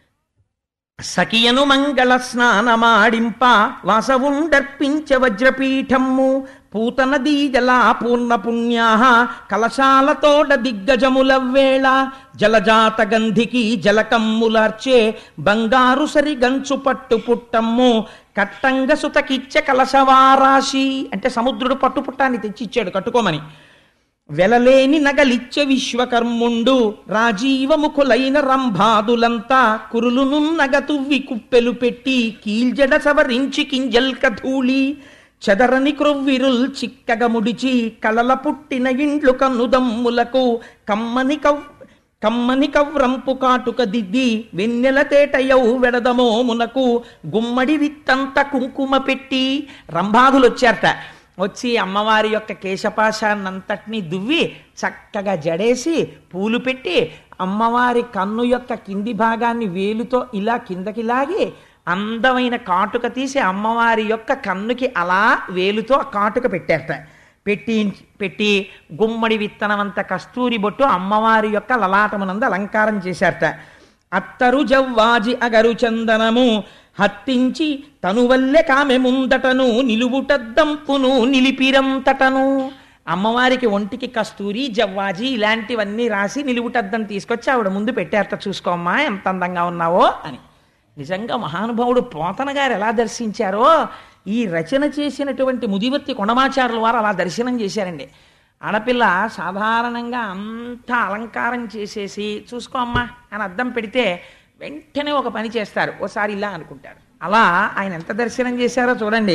సఖియను మంగళ స్నానమాడింప వాసవుండర్పించ వజ్రపీఠమ్ము పూతన దీజలా పూర్ణ పుణ్యా కలశాలతోడ దిగ్గజముల వేళ జలజాత గంధికి జలకమ్ములార్చే బంగారు సరి గంచు పట్టు పుట్టమ్ము కట్టంగ సుతకిచ్చ కలశవారాశి అంటే సముద్రుడు పట్టు పుట్టాన్ని తెచ్చిచ్చాడు కట్టుకోమని వెలలేని నగలిచ్చ విశ్వకర్ముండు రాజీవముఖులైన రంభాదులంతా కురులును నగతువ్వి కుప్పెలు పెట్టి కీల్జడ సవరించి కింజల్క ధూళి చెదరని క్రొవ్విరుల్ చిక్కగ ముడిచి కళల పుట్టిన ఇండ్లు కన్నుదమ్ములకు కమ్మని కవ్ కమ్మని కవ్రంపు కాటుక దిద్ది వెన్నెల తేటయౌ వెడదమో మునకు గుమ్మడి విత్తంత కుంకుమ పెట్టి రంభాదులు వచ్చారట వచ్చి అమ్మవారి యొక్క కేశపాశాన్నంతటినీ దువ్వి చక్కగా జడేసి పూలు పెట్టి అమ్మవారి కన్ను యొక్క కింది భాగాన్ని వేలుతో ఇలా కిందకి లాగి అందమైన కాటుక తీసి అమ్మవారి యొక్క కన్నుకి అలా వేలుతో ఆ కాటుక పెట్టారట పెట్టి పెట్టి గుమ్మడి విత్తనమంత కస్తూరి బొట్టు అమ్మవారి యొక్క లలాటమునందు అలంకారం చేశారట అత్తరు జవ్వాజి అగరు చందనము హత్తించి తనువల్లె కామె ముందటను నిలువుటద్దంపును నిలిపిరంతటను అమ్మవారికి ఒంటికి కస్తూరి జవ్వాజి ఇలాంటివన్నీ రాసి నిలువుటద్దం తీసుకొచ్చి ఆవిడ ముందు పెట్టారట చూసుకోమ్మా ఎంత అందంగా ఉన్నావో అని నిజంగా మహానుభావుడు పోతన గారు ఎలా దర్శించారో ఈ రచన చేసినటువంటి ముదివర్తి కొండమాచారుల వారు అలా దర్శనం చేశారండి ఆడపిల్ల సాధారణంగా అంత అలంకారం చేసేసి చూసుకో అమ్మా అని అద్దం పెడితే వెంటనే ఒక పని చేస్తారు ఓసారి ఇలా అనుకుంటారు అలా ఆయన ఎంత దర్శనం చేశారో చూడండి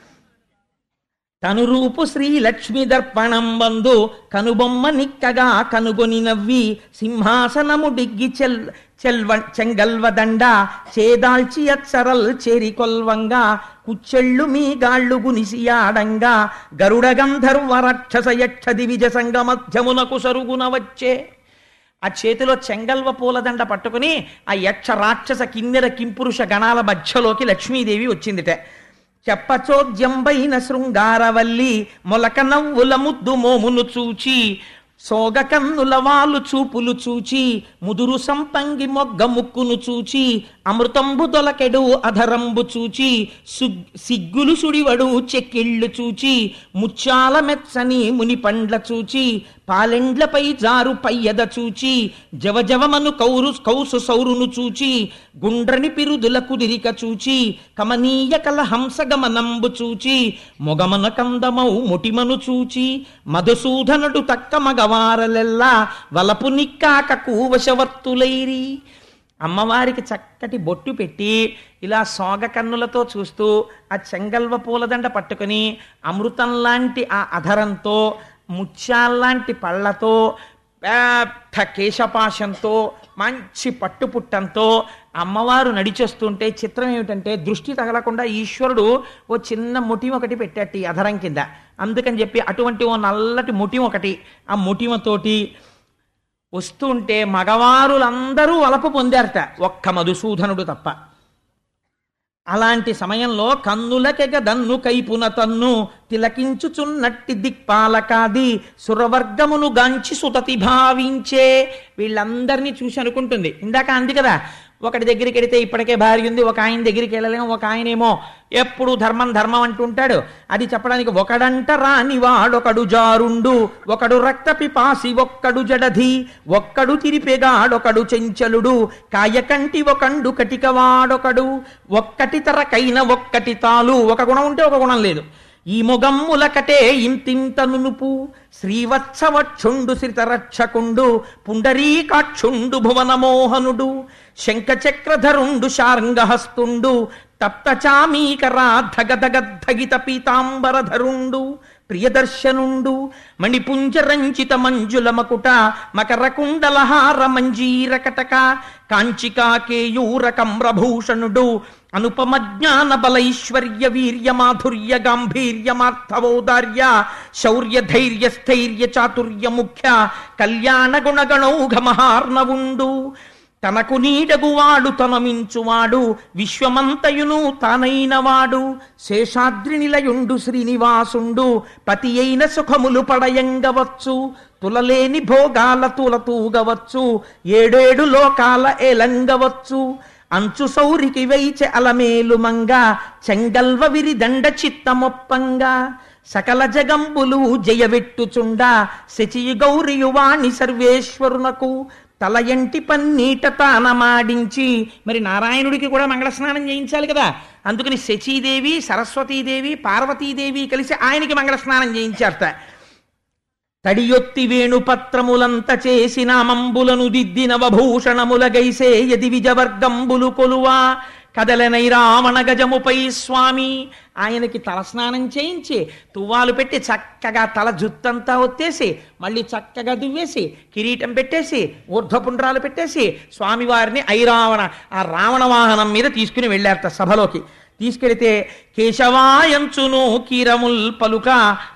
తనురూపు శ్రీ లక్ష్మి దర్పణం బందు కనుబొమ్మ నిక్కగా కనుగొని నవ్వి సింహాసనము డిగ్గి చెల్ చెల్వ చెంగల్వదండ చేదాల్చి అచ్చరల్ చేరి కొల్వంగా కుచ్చెళ్ళు మీ గాళ్ళు గునిసియాడంగా గరుడ గంధర్వ రక్షస యక్ష దివిజ సంగ మధ్యమునకు సరుగున వచ్చే ఆ చేతిలో చెంగల్వ పూలదండ పట్టుకుని ఆ యక్ష రాక్షస కిన్నెర కింపురుష గణాల మధ్యలోకి లక్ష్మీదేవి వచ్చిందిట చెప్పచోద్యంబైన శృంగారవల్లి మొలక నవ్వుల ముద్దు మోమును చూచి సోగ కన్నుల వాళ్ళు చూపులు చూచి ముదురు సంపంగి మొగ్గ ముక్కును చూచి అమృతంబు దొలకెడు అధరంబు చూచి సుగ్- సిగ్గులు సుడివడు చెక్కిళ్ళు చూచి ముచ్చాల మెచ్చని ముని పండ్ల చూచి పాలెండ్లపై జారు పయ్యద చూచి జవజవమను కౌరు కౌసు సౌరును చూచి గుండ్రని పిరుదుల కుదిరిక చూచి కమనీయ కల హంసగమనంబు చూచి మొగమన కందమౌ ముటిమను చూచి మధుసూదనుడు తక్క మగవారలెల్లా వలపు నిక్కాక కూవశవర్తులైరి అమ్మవారికి చక్కటి బొట్టు పెట్టి ఇలా సోగ కన్నులతో చూస్తూ ఆ చెంగల్వ పూలదండ పట్టుకుని అమృతం లాంటి ఆ అధరంతో ముత్యాల్లాంటి పళ్ళతో పెద్ద కేశపాశంతో మంచి పట్టుపుట్టంతో అమ్మవారు నడిచొస్తుంటే చిత్రం ఏమిటంటే దృష్టి తగలకుండా ఈశ్వరుడు ఓ చిన్న ముటిమ ఒకటి పెట్టాడు ఈ అధరం కింద అందుకని చెప్పి అటువంటి ఓ నల్లటి ముటిమ ఒకటి ఆ ముటిమతోటి వస్తుంటే మగవారులందరూ వలపు పొందారట ఒక్క మధుసూదనుడు తప్ప అలాంటి సమయంలో కన్నులకెగ దన్ను కైపున తన్ను తిలకించుచున్నట్టి దిక్పాలకాది సురవర్గమును గాంచి సుతతి భావించే వీళ్ళందరినీ చూసి అనుకుంటుంది ఇందాక అంది కదా ఒకటి దగ్గరికి వెడితే ఇప్పటికే భార్య ఉంది ఒక ఆయన దగ్గరికి వెళ్ళలేము ఒక ఆయనేమో ఎప్పుడు ధర్మం ధర్మం అంటుంటాడు అది చెప్పడానికి ఒకడంట రాని వాడొకడు జారుండు ఒకడు రక్త పిపాసి ఒక్కడు జడధి ఒక్కడు తిరిపెగాడొకడు చెంచలుడు కాయకంటి ఒకండు కటిక వాడొకడు ఒక్కటి తరకైన ఒక్కటి తాలు ఒక గుణం ఉంటే ఒక గుణం లేదు ఈ మొగమ్ములకటే ఇంతింత నునుపు శ్రీవత్సవక్షుండు శ్రితరక్షకుండు పుండరీకాక్షుండు భువనమోహనుడు శంఖచక్రధరుండు శార్ంగహస్తుండు తప్తచామీకరా ధగధగద్ధగిత పీతాంబరధరుండు ప్రియదర్శనుండు మణిపుంజరంచిత మంజుల మకుట మకర కుండలహార మంజీర కటక కాంచికా కేయూర కమ్రభూషణుడు అనుపమ జ్ఞాన బలైశ్వర్య వీర్య మాధుర్య గాంభీర్యమార్థవౌదార్య శౌర్య ధైర్య స్థైర్య చాతుర్య ముఖ్య కళ్యాణ గుణగణౌఘ మహార్ణవుండు తనకు నీడగువాడు తనమించువాడు విశ్వమంతయును తానైనవాడు శేషాద్రి నిలయుండు శ్రీనివాసుండు పతి అయిన సుఖములు పడయంగవచ్చు తులలేని భోగాల తులతూగవచ్చు ఏడేడు లోకాల ఎలంగవచ్చు అంచు సౌరికి వైచె అలమేలు మంగ చెంగల్వ విరిదండ చిత్తమొప్పంగా సకల జగంబులు జయవెట్టుచుండ శచియు గౌరియువాణి సర్వేశ్వరునకు తల ఎంటి పన్నీట తానమాడించి మరి నారాయణుడికి కూడా మంగళ స్నానం చేయించాలి కదా అందుకని శచీదేవి సరస్వతీదేవి పార్వతీదేవి కలిసి ఆయనకి మంగళ స్నానం చేయించారట తడియొత్తి వేణుపత్రములంత చేసి నామంబులను దిద్దిన వభూషణముల గైసే యది విజవర్గంబులు కొలువా కదలనై రావణ గజముపై స్వామి ఆయనకి తలస్నానం చేయించి తువ్వాలు పెట్టి చక్కగా తల జుత్తంతా ఒత్తేసి మళ్ళీ చక్కగా దువ్వేసి కిరీటం పెట్టేసి ఊర్ధ్వపుండ్రాలు పెట్టేసి స్వామివారిని ఐరావణ ఆ రావణ వాహనం మీద తీసుకుని వెళ్ళారట సభలోకి తీసుకెళితే కేశవాయంచును కీరముల్ పలుక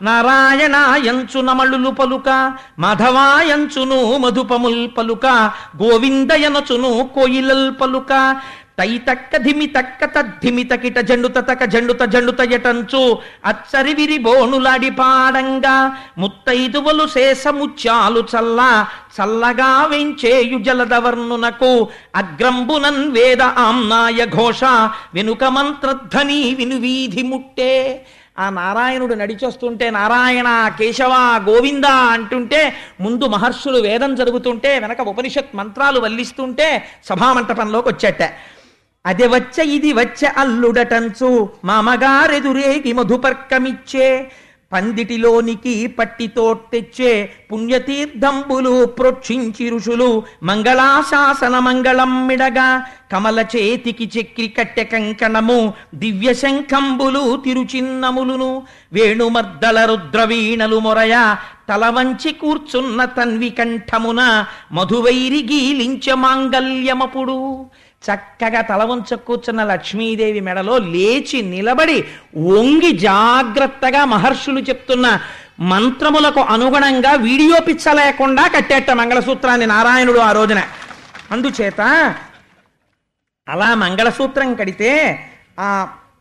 నారాయణాయంచు నమళులు పలుక మాధవాయంచును మధుపముల్ పలుక గోవిందయనచును కోయిలల్ పలుక తై తక్క ధిమి తక్క తద్ధిమి తకిట జండుత తక జండుత జండుత యటంచు అచ్చరి విరి బోనులాడి పాడంగా ముత్తైదువలు శేషముత్యాలు చల్ల చల్లగా వెంచేయు జలదవర్ణునకు అగ్రంబునన్ వేద ఆమ్నాయ ఘోష వెనుక మంత్రధ్వని వినువీధి ముట్టే ఆ నారాయణుడు నడిచొస్తుంటే నారాయణ కేశవ గోవింద అంటుంటే ముందు మహర్షులు వేదం జరుగుతుంటే వెనక ఉపనిషత్ మంత్రాలు వల్లిస్తుంటే సభామంటపంలోకి వచ్చేట అది వచ్చ ఇది వచ్చ అల్లుడటంచు మామగారెదురేగి మధుపర్కమిచ్చే పందిటిలోనికి పట్టితో తెచ్చే పుణ్యతీర్థంబులు ప్రోక్షించి ఋషులు మంగళాశాసన మంగళం మిడగా కమల చేతికి చక్రి కట్టె కంకణము దివ్య శంఖంబులు తిరుచిన్నములును వేణుమర్దల రుద్రవీణలు మొరయ తల వంచి కూర్చున్న తన్వి కంఠమున మధువైరి గీలించ మాంగల్యమపుడు చక్కగా తల వంచ కూర్చున్న లక్ష్మీదేవి మెడలో లేచి నిలబడి వంగి జాగ్రత్తగా మహర్షులు చెప్తున్న మంత్రములకు అనుగుణంగా వీడియో పిచ్చ లేకుండా కట్టేట మంగళసూత్రాన్ని నారాయణుడు ఆ రోజున అందుచేత అలా మంగళసూత్రం కడితే ఆ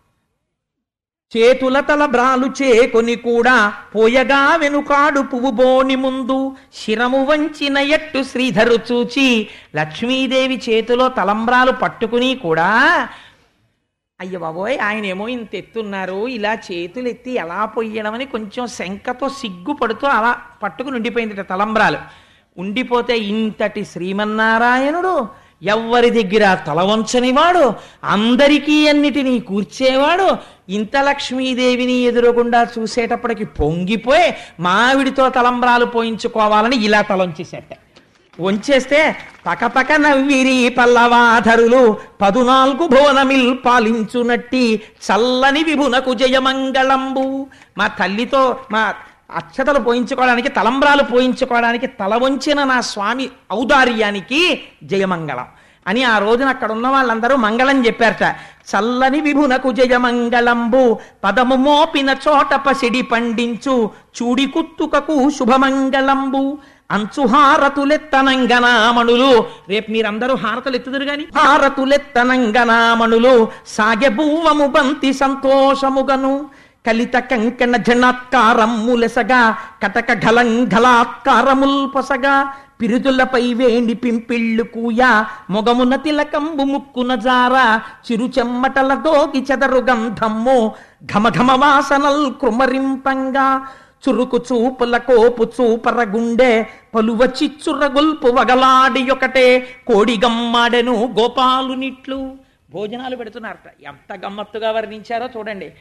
చేతుల తల బ్రాలు చేకొని కూడా పోయగా వెనుకాడు పువ్వు బోని ముందు శిరము వంచిన ఎట్టు శ్రీధరు చూచి లక్ష్మీదేవి చేతిలో తలంబ్రాలు పట్టుకుని కూడా అయ్య బాబోయ్ ఆయన ఏమో ఇంత ఎత్తున్నారు ఇలా చేతులు ఎత్తి ఎలా పొయ్యడమని కొంచెం శంకతో సిగ్గుపడుతూ అలా పట్టుకుని ఉండిపోయింది తలంబ్రాలు ఉండిపోతే ఇంతటి శ్రీమన్నారాయణుడు ఎవ్వరి దగ్గర తల వంచనివాడు అందరికీ అన్నిటినీ కూర్చేవాడు ఇంత లక్ష్మీదేవిని ఎదురకుండా చూసేటప్పటికి పొంగిపోయి మావిడితో తలంబ్రాలు పోయించుకోవాలని ఇలా తలంచేసేట వంచేస్తే పకపక నవ్విరి పల్లవాధరులు పదునాలుగు భువనమిల్ పాలించునట్టి చల్లని విభునకు జయమంగళంబు మా తల్లితో మా అక్షతలు పోయించుకోవడానికి తలంబ్రాలు పోయించుకోవడానికి తల వంచిన నా స్వామి ఔదార్యానికి జయమంగళం అని ఆ రోజున అక్కడ ఉన్న వాళ్ళందరూ మంగళం చెప్పారట చల్లని విభునకు జయమంగళంబు పదము మోపిన చోట పసిడి పండించు చూడి కుత్తుకకు శుభమంగళంబు అంచుహారతులెత్తనంగనామణులు రేపు మీరందరూ హారతులు ఎత్తుదురు గాని హారతులెత్తనంగనామణులు సాగె బువ్వము బంతి సంతోషముగను కలిత కంకణ జనాత్కారములెసగా కటక ఘలం ఘలాత్కారముల్ పొసగా పిరుదులపై వేణి పింపిళ్ళు కూయ మొగమున తిలకంబు ముక్కున జార చిరు చెమ్మటల దోగి చెదరు గంధమ్ము ఘమఘమ వాసనల్ కృమరింపంగా చురుకు చూపుల కోపు చూపర గుండె పలువ చిచ్చుర గొల్పు వగలాడి ఒకటే కోడి గమ్మాడెను గోపాలునిట్లు భోజనాలు పెడుతున్నారట ఎంత గమ్మత్తుగా వర్ణించారో చూడండి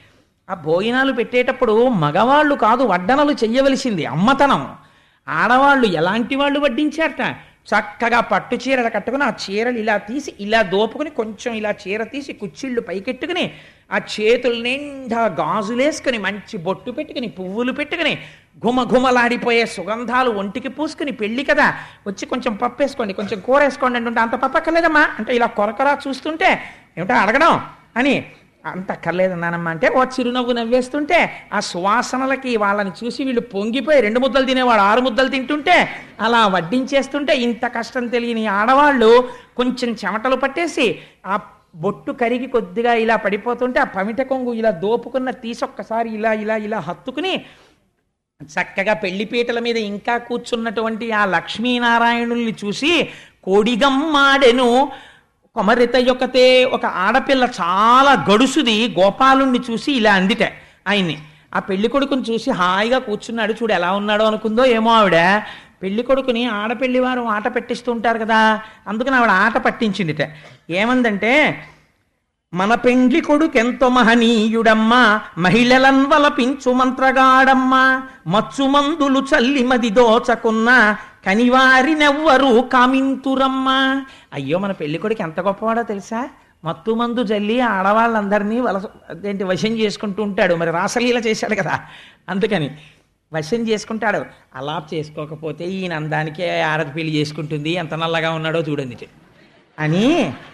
ఆ భోజనాలు పెట్టేటప్పుడు మగవాళ్ళు కాదు వడ్డనలు చెయ్యవలసింది అమ్మతనం ఆడవాళ్ళు ఎలాంటి వాళ్ళు వడ్డించారట చక్కగా పట్టు చీరలు కట్టుకుని ఆ చీరలు ఇలా తీసి ఇలా దోపుకుని కొంచెం ఇలా చీర తీసి కుచ్చిళ్ళు పైకెట్టుకుని ఆ చేతుల నిండా గాజులేసుకుని మంచి బొట్టు పెట్టుకుని పువ్వులు పెట్టుకుని ఘుమ ఘుమలాడిపోయే సుగంధాలు ఒంటికి పూసుకుని పెళ్ళి కదా వచ్చి కొంచెం పప్పు వేసుకోండి కొంచెం కూర వేసుకోండి అంటుంటే అంత పప్పు అక్కర్లేదమ్మా అంటే ఇలా కొరకొరా చూస్తుంటే ఏమిటో అడగడం అని అంత అక్కర్లేదు నానమ్మ అంటే ఓ చిరునవ్వు నవ్వేస్తుంటే ఆ సువాసనలకి వాళ్ళని చూసి వీళ్ళు పొంగిపోయి రెండు ముద్దలు తినేవాడు ఆరు ముద్దలు తింటుంటే అలా వడ్డించేస్తుంటే ఇంత కష్టం తెలియని ఆడవాళ్ళు కొంచెం చెమటలు పట్టేసి ఆ బొట్టు కరిగి కొద్దిగా ఇలా పడిపోతుంటే ఆ పమిట కొంగు ఇలా దోపుకున్న తీసి ఒక్కసారి ఇలా ఇలా ఇలా హత్తుకుని చక్కగా పెళ్లిపీటల మీద ఇంకా కూర్చున్నటువంటి ఆ లక్ష్మీనారాయణుల్ని చూసి కోడిగమ్మాడెను కొమరిత యొక్కతే ఒక ఆడపిల్ల చాలా గడుసుది గోపాలుణ్ణి చూసి ఇలా అందిట ఆయన్ని ఆ పెళ్లి కొడుకుని చూసి హాయిగా కూర్చున్నాడు చూడు ఎలా ఉన్నాడో అనుకుందో ఏమో ఆవిడ పెళ్లి కొడుకుని ఆడపెళ్లి వారు ఆట పెట్టిస్తూ ఉంటారు కదా అందుకని ఆవిడ ఆట పట్టించిందిట ఏమందంటే మన పెండ్లి కొడుకెంతో మహనీయుడమ్మా మహిళలన్ వలపించు మంత్రగాడమ్మా మచ్చుమందులు చల్లి మది దోచకున్న కనివారినెవ్వరు కామింతురమ్మా అయ్యో మన పెళ్లి కొడుకు ఎంత గొప్పవాడో తెలుసా మత్తు మందు జల్లి ఆడవాళ్ళందరినీ వలస అదేంటి వశం చేసుకుంటూ ఉంటాడు మరి రాసలీల చేశాడు కదా అందుకని వశం చేసుకుంటాడు అలా చేసుకోకపోతే ఈయన అందానికే ఆడది పెళ్లి చేసుకుంటుంది ఎంత నల్లగా ఉన్నాడో చూడండి అని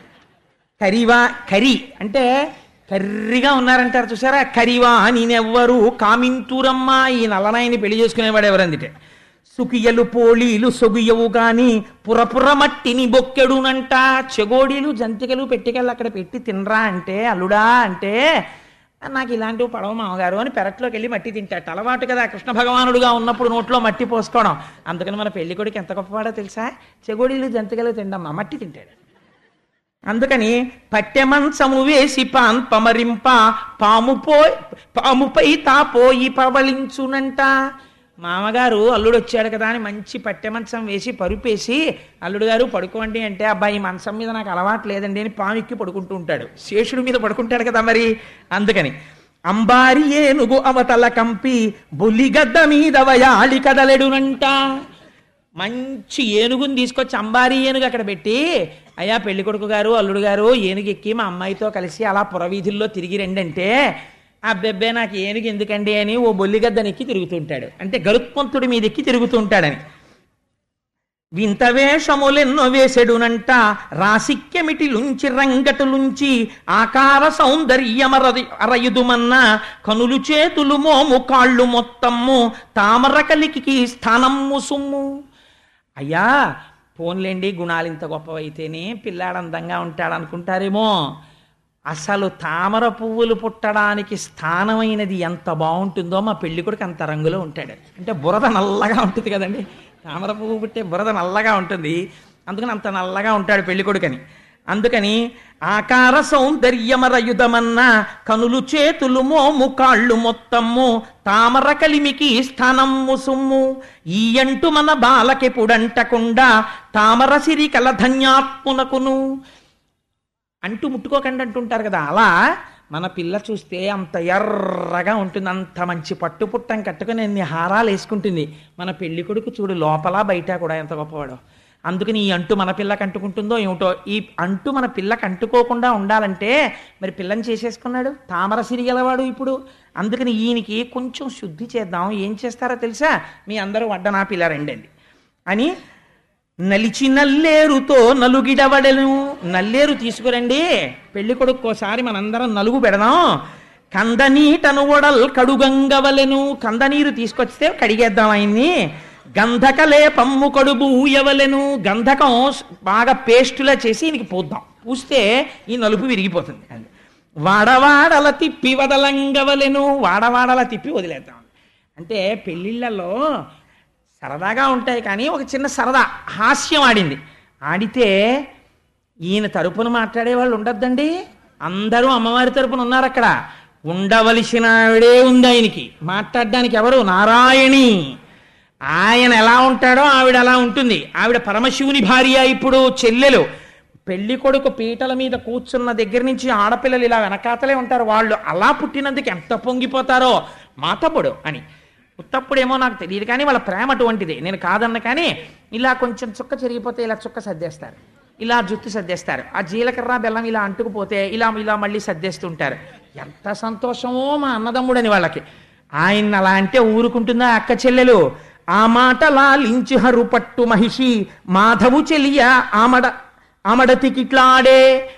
కరివా కరి అంటే కర్రిగా ఉన్నారంటారు చూసారా కరివా నేనెవ్వరు కామింతురమ్మా ఈ నల్లనాయని పెళ్లి చేసుకునేవాడు ఎవరందిటే సుకియలు పోలీలు సొగుయవు గాని పురపుర మట్టిని బొక్కెడునంట చెగోడీలు జంతికలు పెట్టికెళ్ళి అక్కడ పెట్టి తినరా అంటే అల్లుడా అంటే నాకు ఇలాంటివి పడవ మామగారు అని పెరట్లోకి వెళ్ళి మట్టి తింటాట అలవాటు కదా కృష్ణ భగవానుడుగా ఉన్నప్పుడు నోట్లో మట్టి పోసుకోవడం అందుకని మన పెళ్లి కొడుకు ఎంత గొప్పవాడో తెలుసా చెగోడీలు జంతికలు తిండమ్మా మట్టి తింటాడు అందుకని పట్టె మంచము వేసి పాన్ పమరింప పాము పోయి పాముపై తాపోయి పవలించునంట మామగారు అల్లుడు వచ్చాడు కదా అని మంచి పట్టె మంచం వేసి పరుపేసి అల్లుడు గారు పడుకోండి అంటే అబ్బాయి ఈ మంచం మీద నాకు అలవాటు లేదండి అని పాము ఎక్కి పడుకుంటూ ఉంటాడు శేషుడి మీద పడుకుంటాడు కదా మరి అందుకని అంబారి ఏనుగు అవతల కంపి బుల్లిగద్ద మీద వయాలి కదలెడునంట మంచి ఏనుగుని తీసుకొచ్చి అంబారీ ఏనుగు అక్కడ పెట్టి అయ్యా పెళ్లి కొడుకు గారు అల్లుడు గారు ఏనుగు ఎక్కి మా అమ్మాయితో కలిసి అలా పురవీధుల్లో తిరిగి రండంటే అబ్బెబ్బే నాకు ఏనుగు ఎందుకండి అని ఓ బొల్లిగద్దనెక్కి తిరుగుతుంటాడు అంటే గరుత్మంతుడి మీద ఎక్కి తిరుగుతుంటాడని వింత వేషములెన్నో వేసెడునంట రాసిక్యమిటిలుంచి రంగటులుంచి ఆకార సౌందర్యమరది అరయుదుమన్న కనులు చేతులు మోము కాళ్ళు మొత్తమ్ము తామర కలికి స్థానమ్ము సుమ్ము అయ్యా పోన్లేండి గుణాలు ఇంత గొప్పవైతేనే పిల్లాడు అందంగా ఉంటాడు అనుకుంటారేమో అసలు తామర పువ్వులు పుట్టడానికి స్థానమైనది ఎంత బాగుంటుందో మా పెళ్లి కొడుకు అంత రంగులో ఉంటాడు అంటే బురద నల్లగా ఉంటుంది కదండి తామర పువ్వు పుట్టే బురద నల్లగా ఉంటుంది అందుకని అంత నల్లగా ఉంటాడు పెళ్లి కొడుకని అందుకని ఆకార సౌందర్యమరయుధమన్న కనులు చేతులు మోము కాళ్ళు మొత్తమ్ము తామర కలిమికి స్థానమ్ము సుమ్ము ఈ అంటు మన బాలకెపుడంటకుండా తామర సిరి కల ధన్యాత్మునకును అంటూ ముట్టుకోకండి అంటుంటారు కదా అలా మన పిల్ల చూస్తే అంత ఎర్రగా ఉంటుంది అంత మంచి పట్టు పుట్టం కట్టుకుని ఎన్ని హారాలు వేసుకుంటుంది మన పెళ్లి కొడుకు చూడు లోపల బయట కూడా ఎంత గొప్పవాడో అందుకని ఈ అంటు మన పిల్లకి అంటుకుంటుందో ఏమిటో ఈ అంటు మన పిల్లకి అంటుకోకుండా ఉండాలంటే మరి పిల్లని చేసేసుకున్నాడు తామర సిరిగలవాడు ఇప్పుడు అందుకని ఈయనకి కొంచెం శుద్ధి చేద్దాం ఏం చేస్తారో తెలుసా మీ అందరూ వడ్డనా పిల్ల రండండి అని నలిచి నల్లేరుతో నలుగిడవడను నల్లేరు తీసుకురండి పెళ్లి కొడుకోసారి మనందరం నలుగు పెడదాం కందనీటను ఒడల్ కడుగంగవలెను కందనీరు తీసుకొస్తే కడిగేద్దాం ఆయన్ని గంధకలే పమ్ము కడుబు ఊయవలెను గంధకం బాగా పేస్టులా చేసి ఈయనకి పూద్దాం పూస్తే ఈ నలుపు విరిగిపోతుంది అది వాడవాడల తిప్పి వదలంగవలెను వాడవాడల తిప్పి వదిలేద్దాం అంటే పెళ్ళిళ్ళలో సరదాగా ఉంటాయి కానీ ఒక చిన్న సరదా హాస్యం ఆడింది ఆడితే ఈయన తరపున మాట్లాడే వాళ్ళు ఉండొద్దండి అందరూ అమ్మవారి తరపున ఉన్నారు అక్కడ ఉండవలసిన ఆవిడే ఉంది ఆయనకి మాట్లాడడానికి ఎవరు నారాయణి ఆయన ఎలా ఉంటాడో ఆవిడ అలా ఉంటుంది ఆవిడ పరమశివుని భార్య ఇప్పుడు చెల్లెలు పెళ్లి కొడుకు పీటల మీద కూర్చున్న దగ్గర నుంచి ఆడపిల్లలు ఇలా వెనకాతలే ఉంటారు వాళ్ళు అలా పుట్టినందుకు ఎంత పొంగిపోతారో మా తమ్ముడు అని ఉత్తప్పుడేమో నాకు తెలియదు కానీ వాళ్ళ ప్రేమ అటువంటిది నేను కాదన్న కానీ ఇలా కొంచెం చుక్క చెరిగిపోతే ఇలా చుక్క సర్దేస్తారు ఇలా జుట్టు సర్దేస్తారు ఆ జీలకర్ర బెల్లం ఇలా అంటుకుపోతే ఇలా ఇలా మళ్ళీ సర్దేస్తుంటారు ఎంత సంతోషమో మా అన్నదమ్ముడని వాళ్ళకి ఆయన అలా అంటే ఊరుకుంటుందా అక్క చెల్లెలు ఆ మాట లాలించి హరు పట్టు మహిషి మాధవు చెలియ ఆమడ ఆమడతికిట్లాడే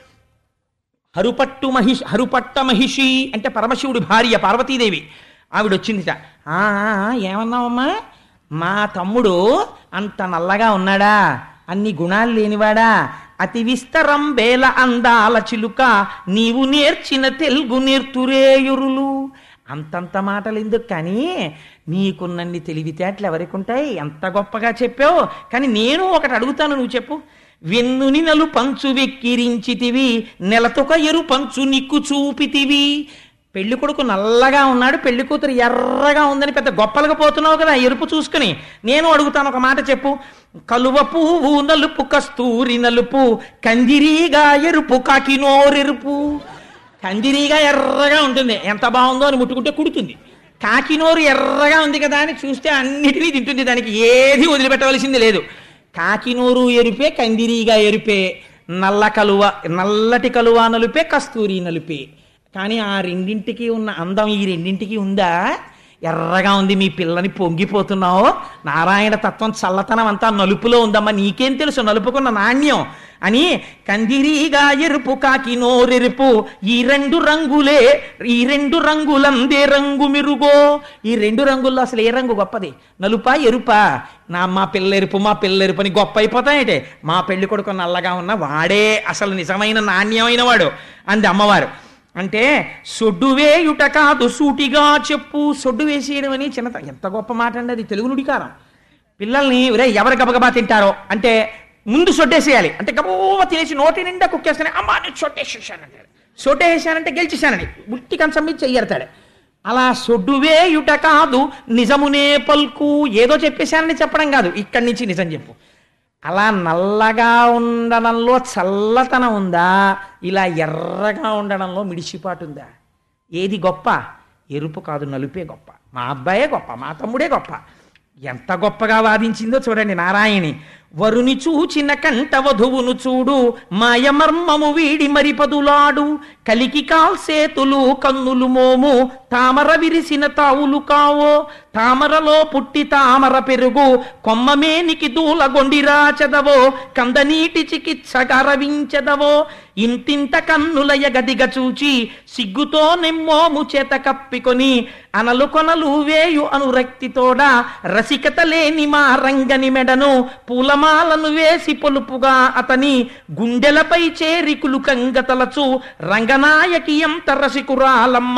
హరుపట్టు మహిష్ హరుపట్ట మహిషి అంటే పరమశివుడి భార్య పార్వతీదేవి ఆవిడ వచ్చిందిట "ఆ, ఆ, ఆ, ఏమన్నావమ్మా మా తమ్ముడు అంత నల్లగా ఉన్నాడా అన్ని గుణాలు లేనివాడా అతి విస్తరం బేల అందాల చిలుక నీవు నేర్చిన తెలుగు నేర్తురేయురులు అంతంత మాటలు ఎందుకు కానీ నీకున్నన్ని తెలివితేటలు ఎవరికి ఉంటాయి ఎంత గొప్పగా చెప్పావు కానీ నేను ఒకటి అడుగుతాను నువ్వు చెప్పు వెన్నుని నలు పంచు వెక్కిరించితివి నెలతొక ఎరు పంచు నిక్కు చూపితివి పెళ్లి కొడుకు నల్లగా ఉన్నాడు పెళ్లి కూతురు ఎర్రగా ఉందని పెద్ద గొప్పలుగా పోతున్నావు కదా ఎరుపు చూసుకుని నేను అడుగుతాను ఒక మాట చెప్పు కలువ పువ్వు నలుపు కస్తూరి నలుపు కందిరీగా ఎరుపు కాకినోరెరుపు కందిరీగా ఎర్రగా ఉంటుంది ఎంత బాగుందో అని ముట్టుకుంటే కుడుతుంది కాకినోరు ఎర్రగా ఉంది కదా అని చూస్తే అన్నిటినీ తింటుంది దానికి ఏది వదిలిపెట్టవలసింది లేదు కాకినోరు ఎరుపే కందిరీగా ఎరుపే నల్ల కలువ నల్లటి కలువ నలుపే కస్తూరి నలుపే కానీ ఆ రెండింటికి ఉన్న అందం ఈ రెండింటికి ఉందా ఎర్రగా ఉంది మీ పిల్లని పొంగిపోతున్నావు నారాయణ తత్వం చల్లతనం అంతా నలుపులో ఉందమ్మా నీకేం తెలుసు నలుపుకున్న నాణ్యం అని కందిరీగా ఎరుపు కాకి నోరెరుపు ఈ రెండు రంగులే ఈ రెండు రంగులందే రంగు మెరుగో ఈ రెండు రంగుల్లో అసలు ఏ రంగు గొప్పది నలుపా ఎరుపా నా మా పిల్ల ఎరుపు మా పిల్ల ఎరుపు అని గొప్ప అయిపోతాయంటే మా పెళ్లి కొడుకు నల్లగా ఉన్న వాడే అసలు నిజమైన నాణ్యమైన వాడు అంది అమ్మవారు అంటే సొడ్డు వేయుట కాదు సూటిగా చెప్పు సొడ్డు వేసేయడం అని చిన్న ఎంత గొప్ప మాట అండి అది తెలుగు నుడికారం పిల్లల్ని రే ఎవరు గబగబా తింటారో అంటే ముందు సొట్టేసేయాలి అంటే గబగబా తినేసి నోటి నిండా కుక్కేసుకుని అమ్మా నేను సొట్టేసేసానంటాడు సొట్టేసానంటే గెలిచేశానని ఉట్టి కంచం మీద చెయ్యడతాడు అలా సొడ్డు వేయుట కాదు నిజమునే పల్కు ఏదో చెప్పేశానని చెప్పడం కాదు ఇక్కడి నుంచి నిజం చెప్పు అలా నల్లగా ఉండడంలో చల్లతనం ఉందా ఇలా ఎర్రగా ఉండడంలో మిడిసిపాటు ఉందా ఏది గొప్ప ఎరుపు కాదు నలుపే గొప్ప మా అబ్బాయే గొప్ప మా తమ్ముడే గొప్ప ఎంత గొప్పగా వాదించిందో చూడండి నారాయణి వరుని చూచిన కంట వధువును చూడు మాయమర్మము వీడి మరిపదులాడు కలికి కాల్సేతులు కన్నులు మోము తామర విరిసిన తావులు కావో తామరలో పుట్టి తామర పెరుగు కొమ్మమేనికి దూలగొండిరా చెదవో కందనీటి చికిత్స గరవించెదవో ఇంతింత కన్నుల ఎగదిగ చూచి సిగ్గుతో నెమ్మోము చేత కప్పికొని అనలు కొనలు వేయు అనురక్తితోడ రసికత లేని మా రంగని మెడను పూలమాలను వేసి పొలుపుగా అతని గుండెలపై చేరికులు కంగతలచు రంగనాయకి ఎంత రసికురాలమ్మ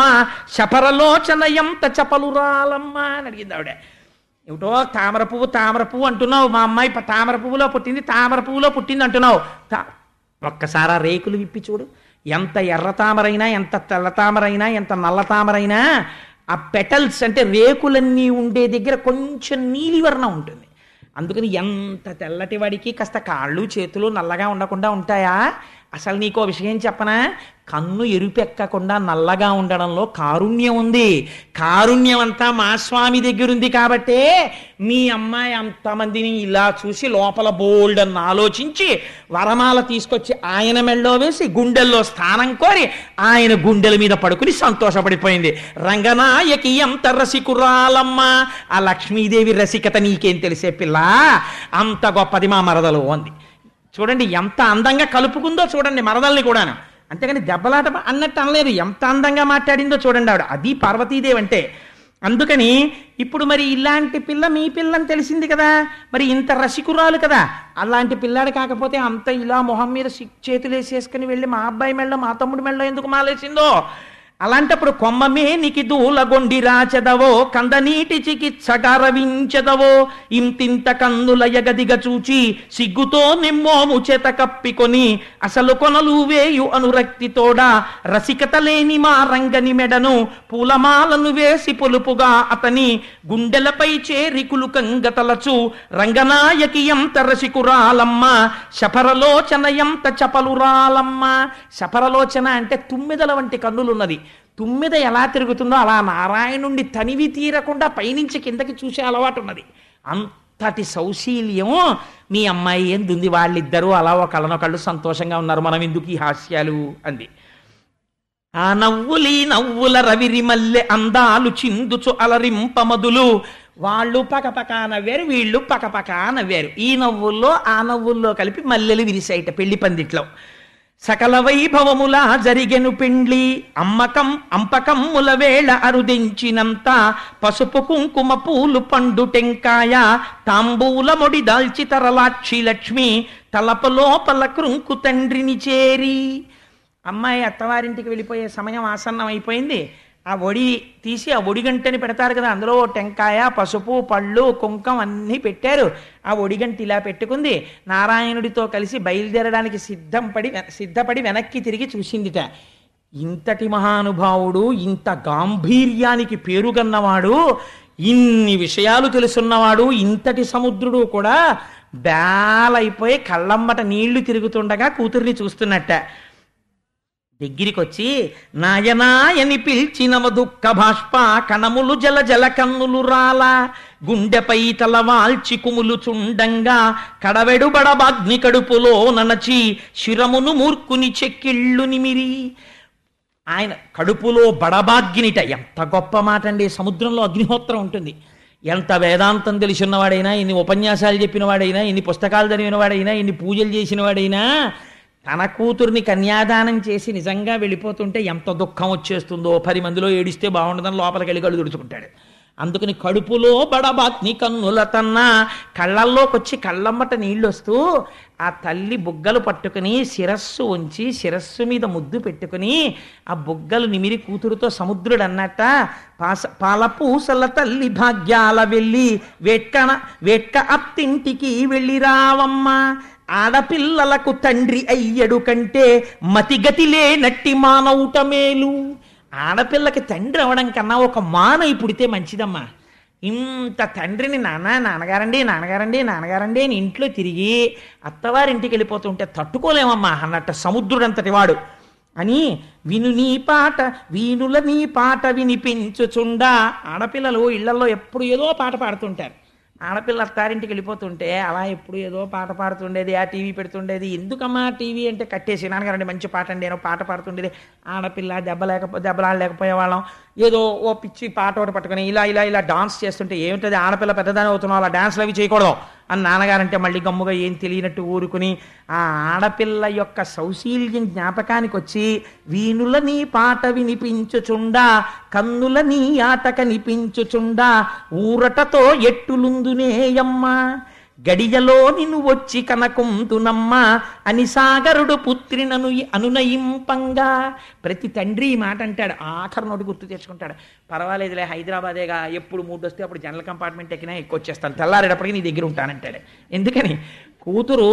శపరలోచన ఎంత చపలురాలమ్మ అని అడిగింది ఆవిడ ఏమిటో తామర పువ్వు తామర పువ్వు అంటున్నావు మా అమ్మాయి ప- తామర పువ్వులో పుట్టింది తామర పువ్వులో పుట్టింది అంటున్నావు తా- ఒక్కసారి ఆ రేకులు విప్పి చూడు ఎంత ఎర్ర తామరైనా ఎంత తెల్ల తామరైనా ఎంత నల్ల తామరైనా ఆ పెటల్స్ అంటే రేకులన్నీ ఉండే దగ్గర కొంచెం నీలివర్ణం ఉంటుంది అందుకని ఎంత తెల్లటి వాడికి కాస్త కాళ్ళు చేతులు నల్లగా ఉండకుండా ఉంటాయా అసలు నీకో విషయం చెప్పనా కన్ను ఎరుపెక్కకుండా నల్లగా ఉండడంలో కారుణ్యం ఉంది కారుణ్యం అంతా మా స్వామి దగ్గర ఉంది కాబట్టే మీ అమ్మాయి అంతమందిని ఇలా చూసి లోపల బోల్డ్ అని ఆలోచించి వరమాల తీసుకొచ్చి ఆయన మెళ్ళో వేసి గుండెల్లో స్థానం కోరి ఆయన గుండెల మీద పడుకుని సంతోషపడిపోయింది రంగనాయకి ఎంత రసికురాలమ్మ ఆ లక్ష్మీదేవి రసికత నీకేం తెలిసే పిల్ల అంత గొప్పది మా మరదలు అంది చూడండి ఎంత అందంగా కలుపుకుందో చూడండి మరదల్ని కూడాను అంతేగాని దెబ్బలాట అన్నట్టు అనలేదు ఎంత అందంగా మాట్లాడిందో చూడండి ఆవిడ అది పార్వతీదేవి అంటే అందుకని ఇప్పుడు మరి ఇలాంటి పిల్ల మీ పిల్లని తెలిసింది కదా మరి ఇంత రసికురాలు కదా అలాంటి పిల్లాడు కాకపోతే అంత ఇలా మొహం మీద సి- చేతులు వేసేసుకుని వెళ్ళి మా అబ్బాయి మెళ్ళో మా తమ్ముడి మెళ్ళో ఎందుకు మాలేసిందో అలాంటప్పుడు కొమ్మమేనికి దూలగొండి రాచెదవో కందనీటి చికిత్సటరవించెదవో ఇంతింత కన్నుల ఎగదిగ చూచి సిగ్గుతో నిమ్మోము చేత కప్పికొని అసలు కొనలు వేయు అనురక్తితోడ రసికత లేని మా రంగని మెడను పూలమాలను వేసి పొలుపుగా అతని గుండెలపై చేరి కులుకంగతలచు రంగనాయకి ఎంత రసికురాలమ్మ శపరలోచన ఎంత చపలురాలమ్మ శపరలోచన అంటే తుమ్మిదల వంటి కన్నులున్నది తుమ్మిద ఎలా తిరుగుతుందో అలా నారాయణుండి తనివి తీరకుండా పైనుంచి కిందకి చూసే అలవాటు ఉన్నది అంతటి సౌశీల్యం మీ అమ్మాయి ఎందుంది వాళ్ళిద్దరూ అలా ఒకళ్ళనొకళ్ళు సంతోషంగా ఉన్నారు మనం ఎందుకు ఈ హాస్యాలు అంది ఆ నవ్వులి నవ్వుల రవిరి మల్లె అందాలు చిందుచు అలరింపమదులు వాళ్ళు పకపక నవ్వారు వీళ్ళు పకపక నవ్వారు ఈ నవ్వుల్లో ఆ నవ్వుల్లో కలిపి మల్లెలు విరిసాయిట పెళ్లి పందిట్లో సకల వైభవములా జరిగెను పెండ్లి అమ్మకం అంపకమ్ముల వేళ అరుదించినంత పసుపు కుంకుమ పూలు పండు టెంకాయ తాంబూల మొడి దాల్చి తరలాక్షి లక్ష్మి తలపు లోపల కృంకు తండ్రిని చేరి అమ్మాయి అత్తవారింటికి వెళ్ళిపోయే సమయం ఆసన్నం అయిపోయింది ఆ ఒడి తీసి ఆ ఒడిగంటని పెడతారు కదా అందులో టెంకాయ పసుపు పళ్ళు కుంకం అన్నీ పెట్టారు ఆ ఒడిగంట ఇలా పెట్టుకుంది నారాయణుడితో కలిసి బయలుదేరడానికి సిద్ధం పడి సిద్ధపడి వెనక్కి తిరిగి చూసిందిట ఇంతటి మహానుభావుడు ఇంత గాంభీర్యానికి పేరుగన్నవాడు ఇన్ని విషయాలు తెలుసున్నవాడు ఇంతటి సముద్రుడు కూడా బేలైపోయి కళ్ళమ్మట నీళ్లు తిరుగుతుండగా కూతుర్ని చూస్తున్నట్ట దగ్గరికి వచ్చి నాయనాయని పిలిచినవ దుఃఖ బాష్ప కణములు జల జల కన్నులు రాల గుండెపై తల వాల్చి కుములు చుండంగా కడవెడు బడబాగ్ని కడుపులో ననచి శిరమును మూర్ఖుని చెక్కిళ్ళు నిమిరి ఆయన కడుపులో బడబాగ్నిట ఎంత గొప్ప మాట అండి సముద్రంలో అగ్నిహోత్రం ఉంటుంది ఎంత వేదాంతం తెలిసినవాడైనా ఎన్ని ఉపన్యాసాలు చెప్పిన వాడైనా ఎన్ని పుస్తకాలు చదివిన వాడైనా ఎన్ని పూజలు చేసిన వాడైనా తన కూతుర్ని కన్యాదానం చేసి నిజంగా వెళ్ళిపోతుంటే ఎంత దుఃఖం వచ్చేస్తుందో పది మందిలో ఏడిస్తే బాగుండదని లోపలికి వెళ్ళి కళ్ళు తుడుచుకుంటాడు అందుకని కడుపులో బడబాగ్ని కన్నుల తన్న కళ్ళల్లోకి వచ్చి కళ్ళమ్మట నీళ్ళు వస్తూ ఆ తల్లి బుగ్గలు పట్టుకుని శిరస్సు ఉంచి శిరస్సు మీద ముద్దు పెట్టుకుని ఆ బుగ్గలు నిమిరి కూతురుతో సముద్రుడు అన్నట్ట పాస పాలపూసల తల్లి భాగ్యాల వెళ్ళి వేట్కన వేట్క అత్తింటికి వెళ్ళి రావమ్మ ఆడపిల్లలకు తండ్రి అయ్యడు కంటే మతిగతి లేనట్టి మానవుట మేలు ఆడపిల్లకి తండ్రి అవడం కన్నా ఒక మానవి పుడితే మంచిదమ్మా ఇంత తండ్రిని నాన్న నాన్నగారండి నాన్నగారండి నాన్నగారండి అని ఇంట్లో తిరిగి అత్తవారింటికి వెళ్ళిపోతుంటే తట్టుకోలేమమ్మా అన్నట్టు సముద్రుడంతటి వాడు అని విను నీ పాట వీణుల నీ పాట వినిపించుచుండా ఆడపిల్లలు ఇళ్లలో ఎప్పుడు ఏదో పాట పాడుతుంటారు ఆడపిల్ల అత్తారింటికి వెళ్ళిపోతుంటే అలా ఎప్పుడు ఏదో పాట పాడుతుండేది ఆ టీవీ పెడుతుండేది ఎందుకమ్మా టీవీ అంటే కట్టేసి నాన్నగారండి మంచి పాట అండి ఏదో పాట పాడుతుండేది ఆడపిల్ల దెబ్బ లేకపో దెబ్బలాడలేకపోయే వాళ్ళం ఏదో ఓ పిచ్చి పాట ఒకటి పట్టుకుని ఇలా ఇలా ఇలా డాన్స్ చేస్తుంటే ఏమిటది ఆడపిల్ల పెద్దదాని అవుతున్నావు అలా డాన్స్లు అవి చేయకూడదు అని నాన్నగారంటే మళ్ళీ గమ్ముగా ఏం తెలియనట్టు ఊరుకుని ఆ ఆడపిల్ల యొక్క సౌశీల్యం జ్ఞాపకానికి వచ్చి వీణుల నీ పాట వినిపించుచుండా కన్నుల నీ ఆట కనిపించుచుండా ఊరటతో ఎట్టులుందునేయమ్మా గడియలో నిన్ను వచ్చి కనకుంతునమ్మ అని సాగరుడు పుత్రినను అనునయింపంగా ప్రతి తండ్రి ఈ మాట అంటాడు ఆఖరి నోటి గుర్తు తెచ్చుకుంటాడు పర్వాలేదులే హైదరాబాదేగా ఎప్పుడు మూడు వస్తే అప్పుడు జనరల్ కంపార్ట్మెంట్ ఎక్కినా ఎక్కువచ్చేస్తాను తెల్లారేటప్పటికి నీ దగ్గర ఉంటానంటాడు ఎందుకని కూతురు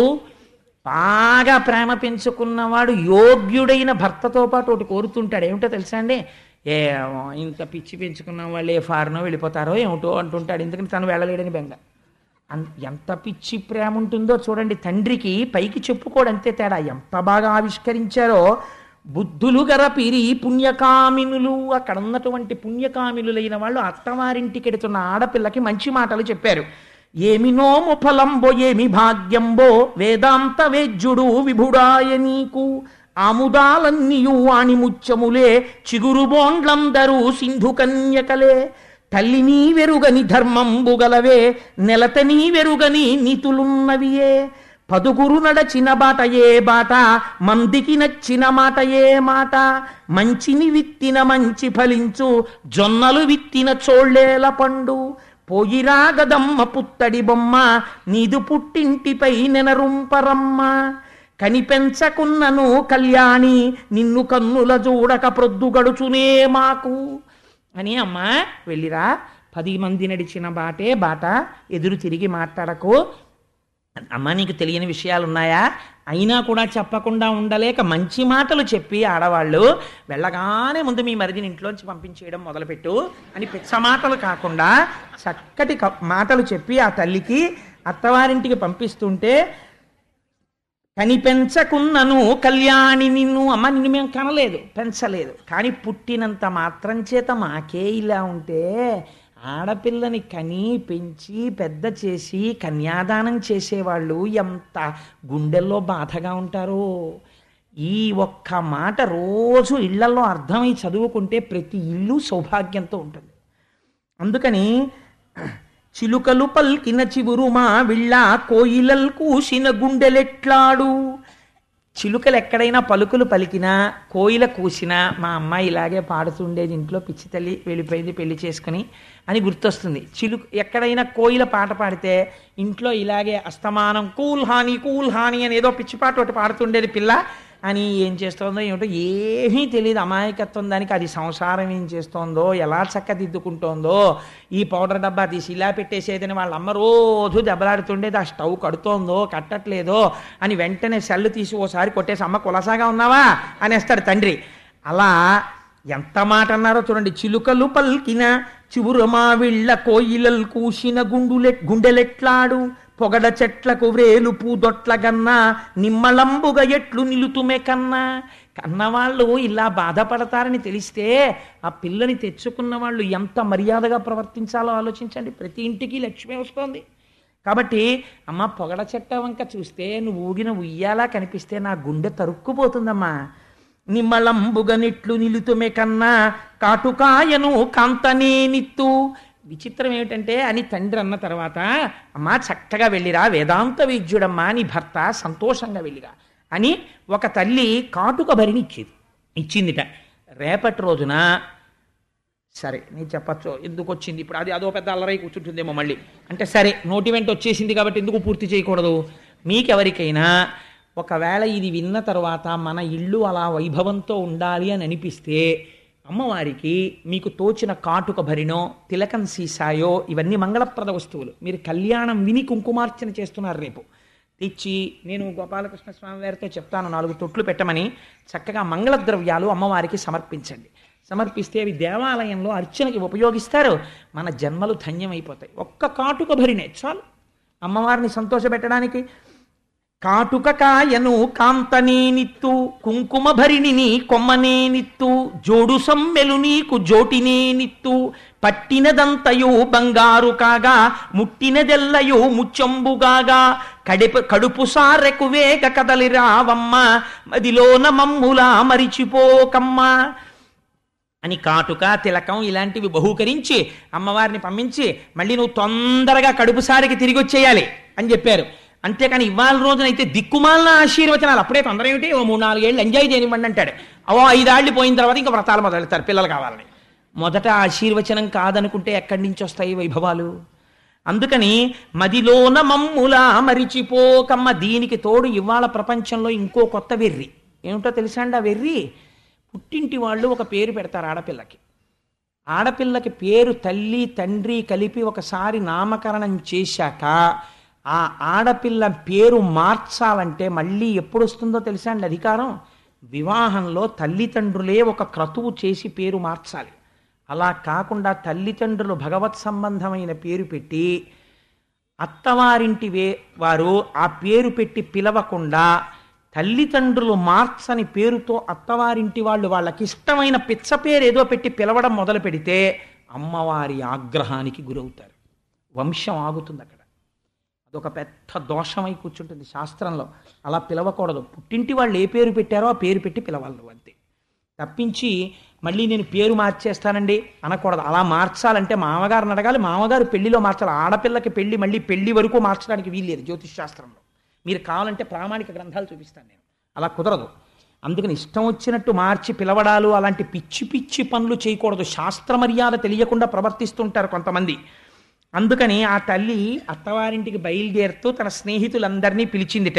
బాగా ప్రేమ పెంచుకున్నవాడు యోగ్యుడైన భర్తతో పాటు ఒకటి కోరుతుంటాడు ఏమిటో తెలుసా అండి ఏ ఇంత పిచ్చి పెంచుకున్న వాళ్ళు ఏ ఫారినో వెళ్ళిపోతారో ఏమిటో అంటుంటాడు ఎందుకని తను వెళ్ళలేడని బెంగ అన్- ఎంత పిచ్చి ప్రేమ ఉంటుందో చూడండి తండ్రికి పైకి చెప్పుకోడు అంతే తేడా ఎంత బాగా ఆవిష్కరించారో బుద్ధులు గరపిరి పుణ్యకామినులు అక్కడ ఉన్నటువంటి పుణ్యకామినులైన వాళ్ళు అత్తవారింటికి ఎడుతున్న ఆడపిల్లకి మంచి మాటలు చెప్పారు ఏమి నోము ఫలంబో ఏమి భాగ్యంబో వేదాంత వేద్యుడు విభుడాయ నీకు ఆముదాలన్నీయు వాణి ముచ్చములే చిగురు బోండ్లందరూ సింధు కన్యకలే తల్లి నీ వెరుగని ధర్మంబుగలవే నెలత నీ వెరుగని నీతులున్నవియే పదుగురు నడచిన బాట ఏ బాట మందికి నచ్చిన మాట ఏ మాట మంచిని విత్తిన మంచి ఫలించు జొన్నలు విత్తిన చోళ్ళేల పండు పోయిరా గదమ్మ పుత్తడి బొమ్మ నీదు పుట్టింటిపై నెనరుంపరమ్మ కనిపెంచకున్నను కళ్యాణి నిన్ను కన్నుల చూడక ప్రొద్దుగడుచునే మాకు అని అమ్మా వెళ్ళిరా పది మంది నడిచిన బాటే బాట ఎదురు తిరిగి మాట్లాడకు అమ్మ నీకు తెలియని విషయాలు ఉన్నాయా అయినా కూడా చెప్పకుండా ఉండలేక మంచి మాటలు చెప్పి ఆడవాళ్ళు వెళ్ళగానే ముందు మీ మరిదిని ఇంట్లోంచి పంపించేయడం మొదలుపెట్టు అని పిచ్చ మాటలు కాకుండా చక్కటి క- మాటలు చెప్పి ఆ తల్లికి అత్తవారింటికి పంపిస్తుంటే కనిపెంచకున్నను కళ్యాణి నిన్ను అమ్మ నిన్ను మేము కనలేదు పెంచలేదు కానీ పుట్టినంత మాత్రం చేత మాకే ఇలా ఉంటే ఆడపిల్లని కని పెంచి పెద్ద చేసి కన్యాదానం చేసేవాళ్ళు ఎంత గుండెల్లో బాధగా ఉంటారో ఈ ఒక్క మాట రోజు ఇళ్లలో అర్థమై చదువుకుంటే ప్రతి ఇల్లు సౌభాగ్యంతో ఉంటుంది అందుకని చిలుకలు పల్కిన చివురుమా విళ్ళ కోయిలల్ కూసిన గుండెలెట్లాడు చిలుకలు ఎక్కడైనా పలుకులు పలికినా కోయిల కూసినా మా అమ్మాయి ఇలాగే పాడుతుండేది ఇంట్లో పిచ్చి తల్లి వెళ్ళిపోయింది పెళ్లి చేసుకుని అని గుర్తొస్తుంది చిలు ఎక్కడైనా కోయిల పాట పాడితే ఇంట్లో ఇలాగే అస్తమానం కూల్ హాని కూల్ హాని అని ఏదో పిచ్చి పాట ఒకటి పాడుతుండేది పిల్ల అని ఏం చేస్తోందో ఏమిటో ఏమీ తెలియదు అమాయకత్వం దానికి అది సంసారం ఏం చేస్తోందో ఎలా చక్కదిద్దుకుంటోందో ఈ పౌడర్ డబ్బా తీసి ఇలా పెట్టేసేదని వాళ్ళ అమ్మ రోజు దెబ్బలాడుతుండేది ఆ స్టవ్ కడుతోందో కట్టట్లేదో అని వెంటనే సెల్లు తీసి ఓసారి కొట్టేసి అమ్మ కులసాగా ఉన్నావా అనేస్తాడు తండ్రి అలా ఎంత మాట అన్నారో చూడండి చిలుకలు పల్కిన చివురమా విళ్ళ కోయిలల్ కూసిన గుండులె గుండెలెట్లాడు పొగడ చెట్లకు వ్రేలు పూదొట్ల గన్నా నిమ్మలంబుగా ఎట్లు నిలుతుమే కన్నా కన్నవాళ్ళు ఇలా బాధపడతారని తెలిస్తే ఆ పిల్లని తెచ్చుకున్న వాళ్ళు ఎంత మర్యాదగా ప్రవర్తించాలో ఆలోచించండి ప్రతి ఇంటికి లక్ష్మి వస్తోంది కాబట్టి అమ్మ పొగడ చెట్ట వంక చూస్తే నువ్వు ఊగిన ఉయ్యాలా కనిపిస్తే నా గుండె తరుక్కుపోతుందమ్మా నిమ్మలంబుగా నిట్లు నిలుతుమే కన్నా కాటుకాయను కాంతనే నిత్తు విచిత్రం ఏమిటంటే అని తండ్రి అన్న తర్వాత అమ్మా చక్కగా వెళ్ళిరా వేదాంత వైద్యుడమ్మా నీ భర్త సంతోషంగా వెళ్ళిరా అని ఒక తల్లి కాటుక భరిని ఇచ్చేది ఇచ్చిందిట రేపటి రోజున సరే నేను చెప్పచ్చు ఎందుకు వచ్చింది ఇప్పుడు అది అదో పెద్ద అల్లరై కూర్చుంటుందేమో మళ్ళీ అంటే సరే నోటి వెంట వచ్చేసింది కాబట్టి ఎందుకు పూర్తి చేయకూడదు మీకెవరికైనా ఒకవేళ ఇది విన్న తర్వాత మన ఇల్లు అలా వైభవంతో ఉండాలి అని అనిపిస్తే అమ్మవారికి మీకు తోచిన కాటుక భరినో తిలకం సీసాయో ఇవన్నీ మంగళప్రద వస్తువులు మీరు కళ్యాణం విని కుంకుమార్చన చేస్తున్నారు రేపు తెచ్చి నేను గోపాలకృష్ణ స్వామి వారితో చెప్తాను నాలుగు తొట్లు పెట్టమని చక్కగా మంగళ ద్రవ్యాలు అమ్మవారికి సమర్పించండి సమర్పిస్తే అవి దేవాలయంలో అర్చనకి ఉపయోగిస్తారు మన జన్మలు ధన్యమైపోతాయి ఒక్క కాటుక భరినే చాలు అమ్మవారిని సంతోషపెట్టడానికి కాటుక కాయను కాంతనే నిత్తు కుంకుమ భరిణిని కొమ్మనే నిత్తు జోడు సమ్మెలు నీకు జోటినే నిత్తు పట్టినదంతయు బంగారు కాగా ముట్టినదెల్లయు ముచ్చంబుగాగా కడిపు కడుపు సారెకు వేగ కదలి రావమ్మ మదిలోన మమ్ములా మరిచిపోకమ్మ అని కాటుక తిలకం ఇలాంటివి బహూకరించి అమ్మవారిని పంపించి మళ్ళీ నువ్వు తొందరగా కడుపుసారికి తిరిగి వచ్చేయాలి అని చెప్పారు అంతేకాని ఇవాళ రోజునైతే దిక్కుమాలిన ఆశీర్వచనాలు అప్పుడే తొందర ఏమిటి ఓ మూడు నాలుగేళ్ళు ఎంజాయ్ చేయనివ్వండి అంటాడు అవో ఐదాళ్ళు పోయిన తర్వాత ఇంకా వ్రతాలు మొదలెడతారు పిల్లలు కావాలని మొదట ఆశీర్వచనం కాదనుకుంటే ఎక్కడి నుంచి వస్తాయి వైభవాలు అందుకని మదిలోన మమ్ములా మరిచిపోకమ్మ దీనికి తోడు ఇవాళ ప్రపంచంలో ఇంకో కొత్త వెర్రి ఏమిటో తెలుసా అండి ఆ వెర్రి పుట్టింటి వాళ్ళు ఒక పేరు పెడతారు ఆడపిల్లకి ఆడపిల్లకి పేరు తల్లి తండ్రి కలిపి ఒకసారి నామకరణం చేశాక ఆ ఆడపిల్ల పేరు మార్చాలంటే మళ్ళీ ఎప్పుడు వస్తుందో తెలుసా అండి అధికారం వివాహంలో తల్లిదండ్రులే ఒక క్రతువు చేసి పేరు మార్చాలి అలా కాకుండా తల్లిదండ్రులు భగవత్ సంబంధమైన పేరు పెట్టి అత్తవారింటి వే వారు ఆ పేరు పెట్టి పిలవకుండా తల్లిదండ్రులు మార్చని పేరుతో అత్తవారింటి వాళ్ళు వాళ్ళకి ఇష్టమైన పిచ్చ పేరు ఏదో పెట్టి పిలవడం మొదలు పెడితే అమ్మవారి ఆగ్రహానికి గురవుతారు వంశం ఆగుతుంది అక్కడ అదొక పెద్ద దోషమై కూర్చుంటుంది శాస్త్రంలో అలా పిలవకూడదు పుట్టింటి వాళ్ళు ఏ పేరు పెట్టారో ఆ పేరు పెట్టి పిలవాలి నువ్వు అంతే తప్పించి మళ్ళీ నేను పేరు మార్చేస్తానండి అనకూడదు అలా మార్చాలంటే మామగారిని అడగాలి మామగారు పెళ్లిలో మార్చాలి ఆడపిల్లకి పెళ్లి మళ్ళీ పెళ్లి వరకు మార్చడానికి వీల్లేదు జ్యోతిష్ శాస్త్రంలో మీరు కావాలంటే ప్రామాణిక గ్రంథాలు చూపిస్తాను నేను అలా కుదరదు అందుకని ఇష్టం వచ్చినట్టు మార్చి పిలవడాలు అలాంటి పిచ్చి పిచ్చి పనులు చేయకూడదు శాస్త్ర మర్యాద తెలియకుండా ప్రవర్తిస్తుంటారు కొంతమంది అందుకని ఆ తల్లి అత్తవారింటికి బయలుదేరుతూ తన స్నేహితులందరినీ పిలిచిందిట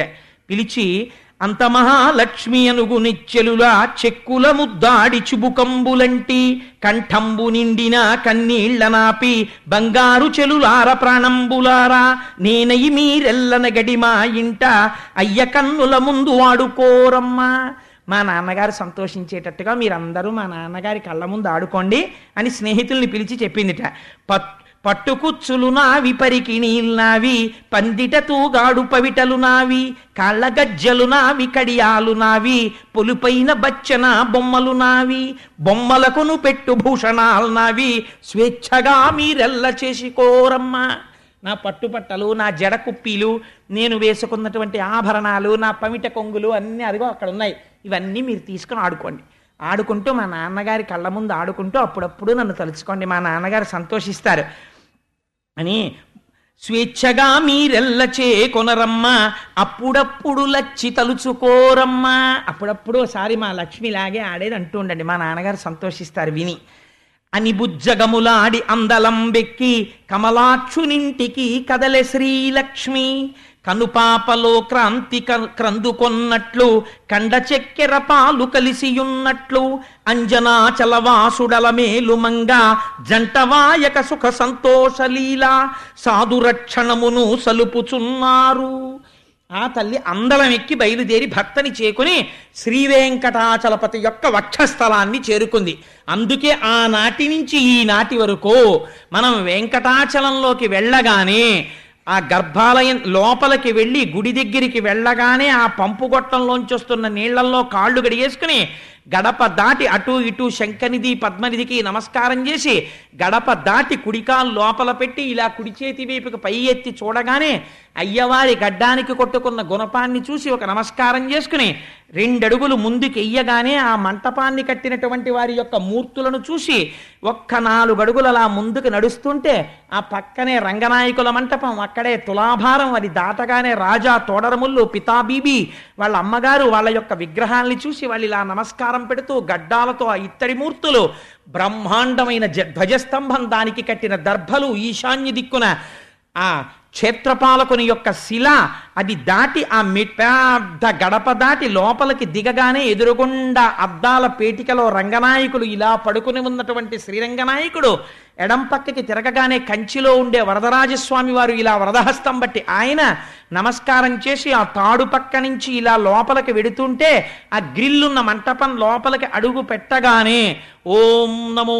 పిలిచి అంత మహాలక్ష్మి అనుగు నిచ్చెలులా చెక్కుల ముద్దాడి చుబుకంబులంటి కంఠంబు నిండిన కన్నీళ్ల నాపి బంగారు చెలులార ప్రాణంబులారా నేనయి మీరెల్లన గడి మా ఇంట అయ్య కన్నుల ముందు వాడుకోరమ్మా మా నాన్నగారు సంతోషించేటట్టుగా మీరందరూ మా నాన్నగారి కళ్ళ ముందు ఆడుకోండి అని స్నేహితుల్ని పిలిచి చెప్పిందిట పట్ పట్టుకుచ్చులు నావి పరికి నావి పందిట తూగాడు పవిటలు నావి కాళ్ళ గజ్జలు నావి కడియాలు నావి పొలుపైన బచ్చన బొమ్మలు నావి బొమ్మలకును పెట్టు భూషణాలు నావి స్వేచ్ఛగా మీరెల్ల చేసుకోరమ్మా నా పట్టుపట్టలు నా జడ కుప్పీలు నేను వేసుకున్నటువంటి ఆభరణాలు నా పమిట కొంగులు అన్నీ అదిగో అక్కడ ఉన్నాయి ఇవన్నీ మీరు తీసుకుని ఆడుకోండి ఆడుకుంటూ మా నాన్నగారి కళ్ళ ముందు ఆడుకుంటూ అప్పుడప్పుడు నన్ను తలుచుకోండి మా నాన్నగారు సంతోషిస్తారు అని స్వేచ్ఛగా మీరెల్ల చేకొనరమ్మా అప్పుడప్పుడు లచ్చి తలుచుకోరమ్మా అప్పుడప్పుడు ఒకసారి మా లక్ష్మిలాగే ఆడేది అంటూ ఉండండి మా నాన్నగారు సంతోషిస్తారు విని అని బుజ్జగములాడి అందలం బెక్కి కమలాక్షునింటికి కదలె శ్రీలక్ష్మి కనుపాపలో క్రాంతి క- క్రందుకొన్నట్లు కండ చెక్కెర పాలు కలిసియున్నట్లు అంజనా చలవాసుడల మేలుమంగ జంటవాయక సుఖ సంతోషలీల సాధురక్షణమును సలుపుచున్నారు ఆ తల్లి అందలం ఎక్కి బయలుదేరి భర్తని చేకుని శ్రీ వెంకటాచలపతి యొక్క వక్షస్థలాన్ని చేరుకుంది అందుకే ఆనాటి నుంచి ఈనాటి వరకు మనం వెంకటాచలంలోకి వెళ్ళగానే ఆ గర్భాలయం లోపలికి వెళ్ళి గుడి దగ్గరికి వెళ్ళగానే ఆ పంపు గొట్టంలోంచి వస్తున్న నీళ్లలో కాళ్ళు గడిగేసుకుని గడప దాటి అటు ఇటు శంఖనిధి పద్మనిధికి నమస్కారం చేసి గడప దాటి కుడికాలు లోపల పెట్టి ఇలా కుడి చేతి వైపుకి పై ఎత్తి చూడగానే అయ్యవారి గడ్డానికి కొట్టుకున్న గుణపాన్ని చూసి ఒక నమస్కారం చేసుకుని రెండడుగులు ముందుకు ఎయ్యగానే ఆ మంటపాన్ని కట్టినటువంటి వారి యొక్క మూర్తులను చూసి ఒక్క నాలుగు అడుగులు అలా ముందుకు నడుస్తుంటే ఆ పక్కనే రంగనాయకుల మంటపం అక్కడే తులాభారం అది దాటగానే రాజా తోడరముళ్ళు పితాబీబీ వాళ్ళ అమ్మగారు వాళ్ళ యొక్క విగ్రహాల్ని చూసి వాళ్ళు ఇలా నమస్కారం పెడుతూ గడ్డాలతో ఆ ఇత్తడి మూర్తులు బ్రహ్మాండమైన జ- ధ్వజస్తంభం దానికి కట్టిన దర్భలు ఈశాన్య దిక్కున ఆ క్షేత్రపాలకుని యొక్క శిల అది దాటి ఆ మె- పెద్ద గడప దాటి లోపలికి దిగగానే ఎదురుగుండా అద్దాల పేటికలో రంగనాయకులు ఇలా పడుకుని ఉన్నటువంటి శ్రీరంగనాయకుడు ఎడం పక్కకి తిరగగానే కంచిలో ఉండే వరదరాజస్వామి వారు ఇలా వరదహస్తం బట్టి ఆయన నమస్కారం చేసి ఆ తాడు పక్క నుంచి ఇలా లోపలికి వెడుతుంటే ఆ గ్రిల్లున్న మంటపం లోపలికి అడుగు పెట్టగానే ఓం నమో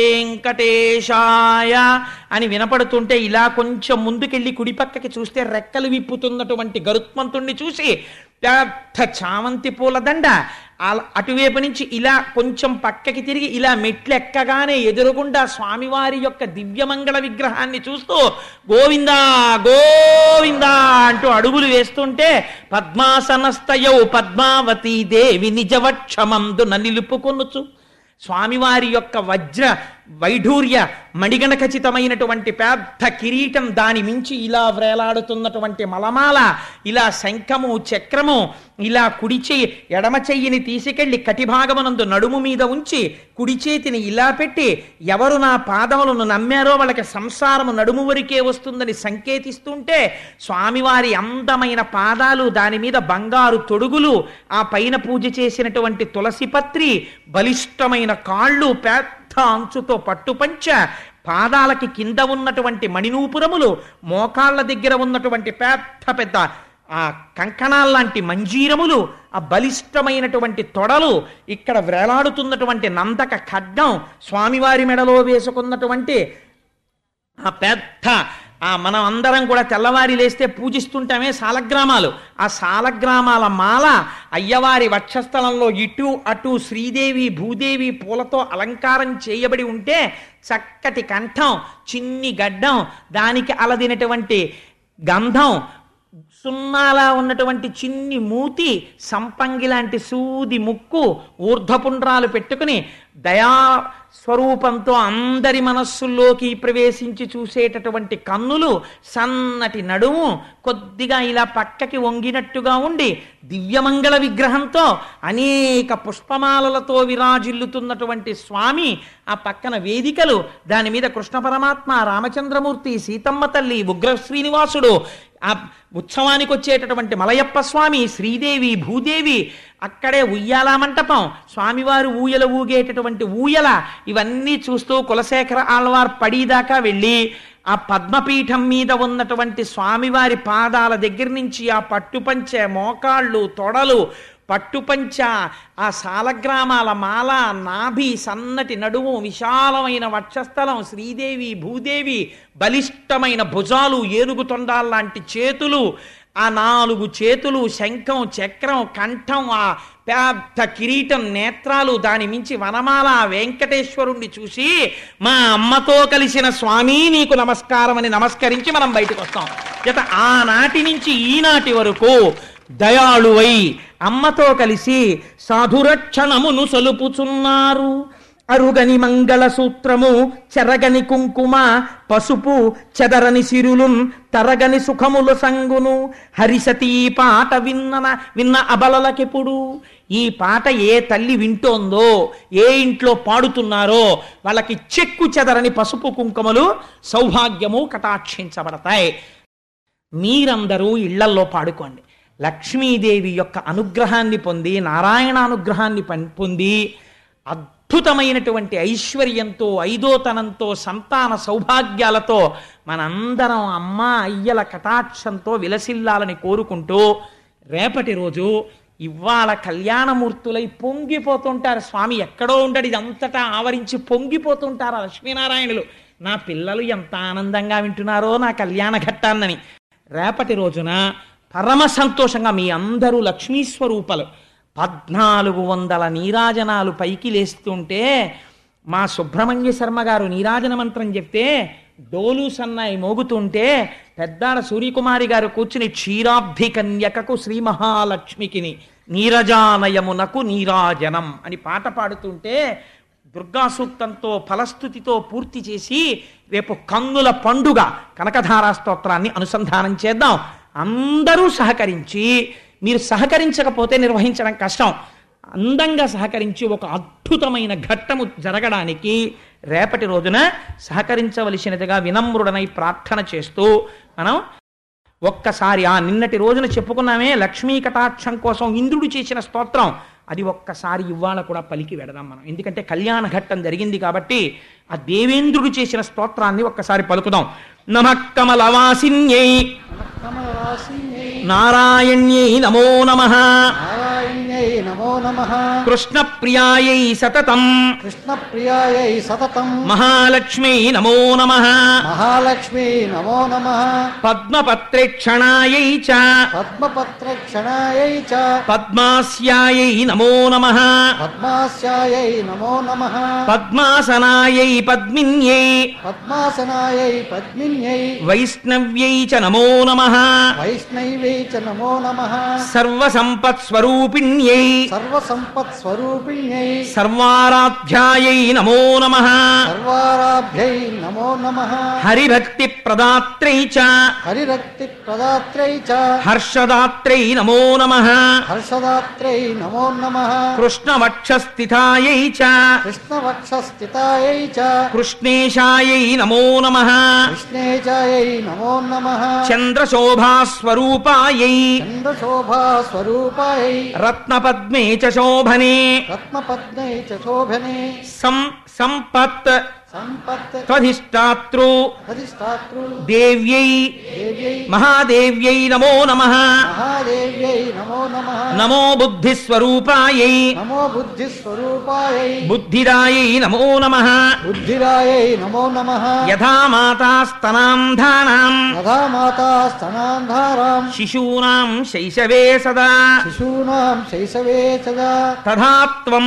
వెంకటేశాయ అని వినపడుతుంటే ఇలా కొంచెం ముందుకెళ్ళి కుడి పక్కకి చూస్తే రెక్కలు విప్పుతున్నటువంటి గరుత్మంతుణ్ణి చూసి పెద్ద చామంతి పూల దండ ఆ- అటువైపు నుంచి ఇలా కొంచెం పక్కకి తిరిగి ఇలా మెట్లు ఎక్కగానే ఎదురుగుండా స్వామివారి యొక్క దివ్యమంగళ విగ్రహాన్ని చూస్తూ గోవిందా గోవిందా అంటూ అడుగులు వేస్తుంటే పద్మాసనస్తయౌ పద్మావతీ దేవి నిజవక్షమందున నిలుపుకొనుచు స్వామివారి యొక్క వజ్ర వైఢూర్య మణిగణ ఖచ్చితమైనటువంటి పెద్ద కిరీటం దాని మించి ఇలా వ్రేలాడుతున్నటువంటి మలమాల ఇలా శంఖము చక్రము ఇలా కుడి చెయ్యి ఎడమ చెయ్యిని తీసుకెళ్లి కటిభాగమునందు నడుము మీద ఉంచి కుడి చేతిని ఇలా పెట్టి ఎవరు నా పాదములను నమ్మారో వాళ్ళకి సంసారము నడుము వరకే వస్తుందని సంకేతిస్తుంటే స్వామివారి అందమైన పాదాలు దాని మీద బంగారు తొడుగులు ఆ పైన పూజ చేసినటువంటి తులసి పత్రి బలిష్టమైన కాళ్ళు పెద్ద అంచుతో పట్టుపంచ పాదాలకి కింద ఉన్నటువంటి మణినూపురములు మోకాళ్ళ దగ్గర ఉన్నటువంటి పెద్ద పెద్ద ఆ కంకణాల్లాంటి మంజీరములు ఆ బలిష్టమైనటువంటి తొడలు ఇక్కడ వేలాడుతున్నటువంటి నందక ఖడ్గం స్వామివారి మెడలో వేసుకున్నటువంటి ఆ పెద్ద ఆ మనం అందరం కూడా తెల్లవారి లేస్తే పూజిస్తుంటామే సాలగ్రామాలు ఆ సాలగ్రామాల మాల అయ్యవారి వక్షస్థలంలో ఇటు అటు శ్రీదేవి భూదేవి పూలతో అలంకారం చేయబడి ఉంటే చక్కటి కంఠం చిన్ని గడ్డం దానికి అలదినటువంటి గంధం సున్నాలా ఉన్నటువంటి చిన్ని మూతి సంపంగి లాంటి సూది ముక్కు ఊర్ధపుండ్రాలు పెట్టుకుని దయా స్వరూపంతో అందరి మనస్సుల్లోకి ప్రవేశించి చూసేటటువంటి కన్నులు సన్నటి నడుము కొద్దిగా ఇలా పక్కకి వంగినట్టుగా ఉండి దివ్యమంగళ విగ్రహంతో అనేక పుష్పమాలలతో విరాజిల్లుతున్నటువంటి స్వామి ఆ పక్కన వేదికలు దాని మీద కృష్ణ పరమాత్మ రామచంద్రమూర్తి సీతమ్మ తల్లి ఉగ్ర శ్రీనివాసుడు ఆ ఉత్సవానికి వచ్చేటటువంటి మలయప్ప స్వామి శ్రీదేవి భూదేవి అక్కడే ఉయ్యాల మంటపం స్వామివారు ఊయల ఊగేటటువంటి ఊయల ఇవన్నీ చూస్తూ కులశేఖర ఆళ్వార్ పడిదాకా వెళ్ళి ఆ పద్మపీఠం మీద ఉన్నటువంటి స్వామివారి పాదాల దగ్గర నుంచి ఆ పట్టుపంచె మోకాళ్ళు తొడలు పట్టుపంచ ఆ సాలగ్రామాల మాల నాభి సన్నటి నడుము విశాలమైన వక్షస్థలం శ్రీదేవి భూదేవి బలిష్టమైన భుజాలు ఏనుగు తొండాల్లాంటి చేతులు ఆ నాలుగు చేతులు శంఖం చక్రం కంఠం ఆ పెద్ద కిరీటం నేత్రాలు దాని మించి వనమాల ఆ వెంకటేశ్వరుణ్ణి చూసి మా అమ్మతో కలిసిన స్వామి నీకు నమస్కారం అని నమస్కరించి మనం బయటకు వస్తాం జత ఆనాటి నుంచి ఈనాటి వరకు దయాళువై అమ్మతో కలిసి సాధురక్షణమును సలుపుచున్నారు అరుగని మంగళ సూత్రము చెరగని కుంకుమ పసుపు చెదరని సిరులున్ తరగని సుఖముల సంగును హరిసతి ఈ పాట విన్నన విన్న అబలలకెప్పుడు ఈ పాట ఏ తల్లి వింటోందో ఏ ఇంట్లో పాడుతున్నారో వాళ్ళకి చెక్కు చెదరని పసుపు కుంకుమలు సౌభాగ్యము కటాక్షించబడతాయి మీరందరూ ఇళ్లల్లో పాడుకోండి లక్ష్మీదేవి యొక్క అనుగ్రహాన్ని పొంది నారాయణ అనుగ్రహాన్ని పం- పొంది అద్భుతమైనటువంటి ఐశ్వర్యంతో ఐదోతనంతో సంతాన సౌభాగ్యాలతో మనందరం అమ్మ అయ్యల కటాక్షంతో విలసిల్లాలని కోరుకుంటూ రేపటి రోజు ఇవాళ కళ్యాణమూర్తులై పొంగిపోతుంటారు స్వామి ఎక్కడో ఉండడు ఇది అంతటా ఆవరించి పొంగిపోతుంటారు ఆ లక్ష్మీనారాయణులు నా పిల్లలు ఎంత ఆనందంగా వింటున్నారో నా కళ్యాణ ఘట్టాన్నని రేపటి రోజున పరమ సంతోషంగా మీ అందరూ లక్ష్మీ స్వరూపాలు పద్నాలుగు వందల నీరాజనాలు పైకి లేస్తుంటే మా సుబ్రహ్మణ్య శర్మ గారు నీరాజన మంత్రం చెప్తే డోలు సన్నాయి మోగుతుంటే పెద్దాడ సూర్యకుమారి గారు కూర్చుని క్షీరాబ్ధి కన్యకకు శ్రీ మహాలక్ష్మికిని నీరజానయమునకు నీరాజనం అని పాట పాడుతుంటే దుర్గా సూక్తంతో ఫలస్థుతితో పూర్తి చేసి రేపు కన్నుల పండుగ కనకధారా స్తోత్రాన్ని అనుసంధానం చేద్దాం అందరూ సహకరించి మీరు సహకరించకపోతే నిర్వహించడం కష్టం అందంగా సహకరించి ఒక అద్భుతమైన ఘట్టము జరగడానికి రేపటి రోజున సహకరించవలసినదిగా వినమ్రుడనై ప్రార్థన చేస్తూ మనం ఒక్కసారి ఆ నిన్నటి రోజున చెప్పుకున్నామే లక్ష్మీ కటాక్షం కోసం ఇంద్రుడు చేసిన స్తోత్రం అది ఒక్కసారి ఇవాళ కూడా పలికి వెడదాం మనం ఎందుకంటే కళ్యాణ ఘట్టం జరిగింది కాబట్టి ఆ దేవేంద్రుడు చేసిన స్తోత్రాన్ని ఒక్కసారి పలుకుదాం నమ కమలవాసిన్యై కమలవాసిన్యై నారాయణ్యై నమో నమ నారాయణ్యై నమో నమః కృష్ణ ప్రియాయై సతతం కృష్ణప్రియాయై సతతం మహాలక్ష్మీ నమో నమ మహాలక్ష్మీ నమో నమః పద్మపత్రేక్షణాయై చ పద్మపత్రక్షణాయై చ పద్మాస్యాయై నమో నమ పద్మాస్యాయై నమో నమః పద్మాసనాయై పద్మిన్యై పద్మాసనాయై పద్మిన్యై వైష్ణవ్యై చ నమో నమ వైష్ణవై చ నమో నమః సర్వసంపత్స్వరూపిణ్యై సర్వసంపత్స్వరూపిణ్యై సర్వారాధ్యాయై నమో నమ సర్వారాభ్యై నమో నమః హరిభక్తి ప్రదాత్రై చ హరిరక్తి ప్రదాత్రై చ హర్షదాత్రై నమో నమ హర్షదాత్రై నమో నమః కృష్ణవక్షస్థితాయై చ కృష్ణవక్షస్థితాయై చ కృష్ణేశాయై నమో నమ కృష్ణేచాయై నమో నమః చంద్రశోభాస్వరూపాయై చంద్రశోభా స్వరూపాయై రత్నపద్మే చ శోభనే రత్నపద్మై చ శోభనే సం సంపత్ సంపత్ త్వధిష్టాతృ అధిష్టాతృ దేవ్యై దేవ్యై మహాదేవ్యై నమో నమ మహాదేవ్యై నమో నమః నమో బుద్ధిస్వరూపాయై నమో బుద్ధిస్వరూపాయై బుద్ధిదాయై నమో నమ బుద్ధిరాయై నమో నమః యథా మాతాస్తనాంధానాం యథా మాతా స్తనాంధారాం శిశూనాం శైశవే సదా శిశూనాం శైశవే సదా తథా త్వం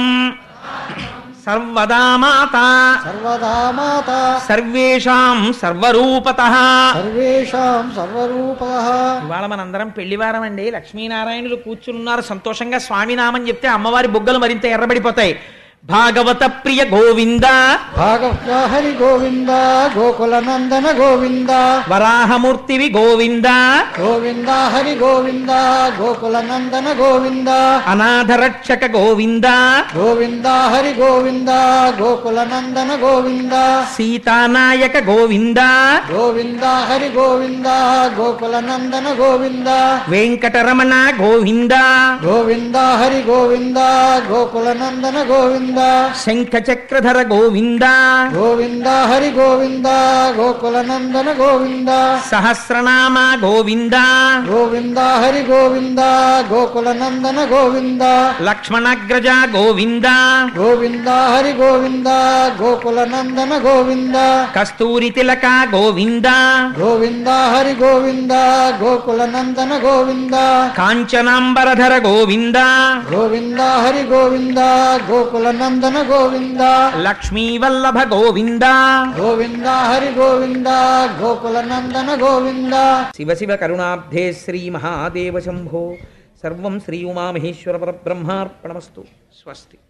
సర్వదా మాతా సర్వదా మాతా సర్వేషాం సర్వరూపత సర్వేషాం సర్వరూపః ఇవాళ మనందరం పెళ్లివారం అండి లక్ష్మీనారాయణులు కూర్చున్నారు సంతోషంగా స్వామినామని చెప్తే అమ్మవారి బుగ్గలు మరింత ఎర్రబడిపోతాయి భాగవత ప్రియ గోవింద భాగవత హరి గోవింద గోకుల నందన గోవింద వరాహమూర్తివి గోవింద గోవింద హరి గోవింద గోకుల నందన గోవింద అనాథరక్షక గోవింద గోవింద హరి గోవింద గోకుల నందన గోవింద సీతానాయక గోవింద గోవింద హరి గోవింద గోకుల నందన గోవింద వెంకటరమణ గోవింద గోవింద హరి గోవింద గోకుల నందన గోవింద శంఖ చక్రధర గోవింద గోవింద హరి గోవింద గోకుల నందన గోవింద సహస్రనామ గోవింద గోవింద హరి గోవింద గోకుల నందన గోవింద లక్ష్మణగ్రజ గోవింద గోవింద హరి గోవింద గోకుల నందన గోవింద కస్తూరి తిలక గోవింద గోవింద హరి గోవింద గోకుల నందన గోవింద కాంచనాంబరధర గోవింద గోవింద హరి గోవింద గోకుల నందన గోవింద లక్ష్మీవల్లభ గోవింద గోవింద హరి గోవింద గోకుల నందన గోవింద శివ శివ కరుణాబ్ధే శ్రీ మహాదేవ శంభో సర్వం శ్రీ ఉమామహేశ్వర పరబ్రహ్మార్పణమస్తు స్వస్తి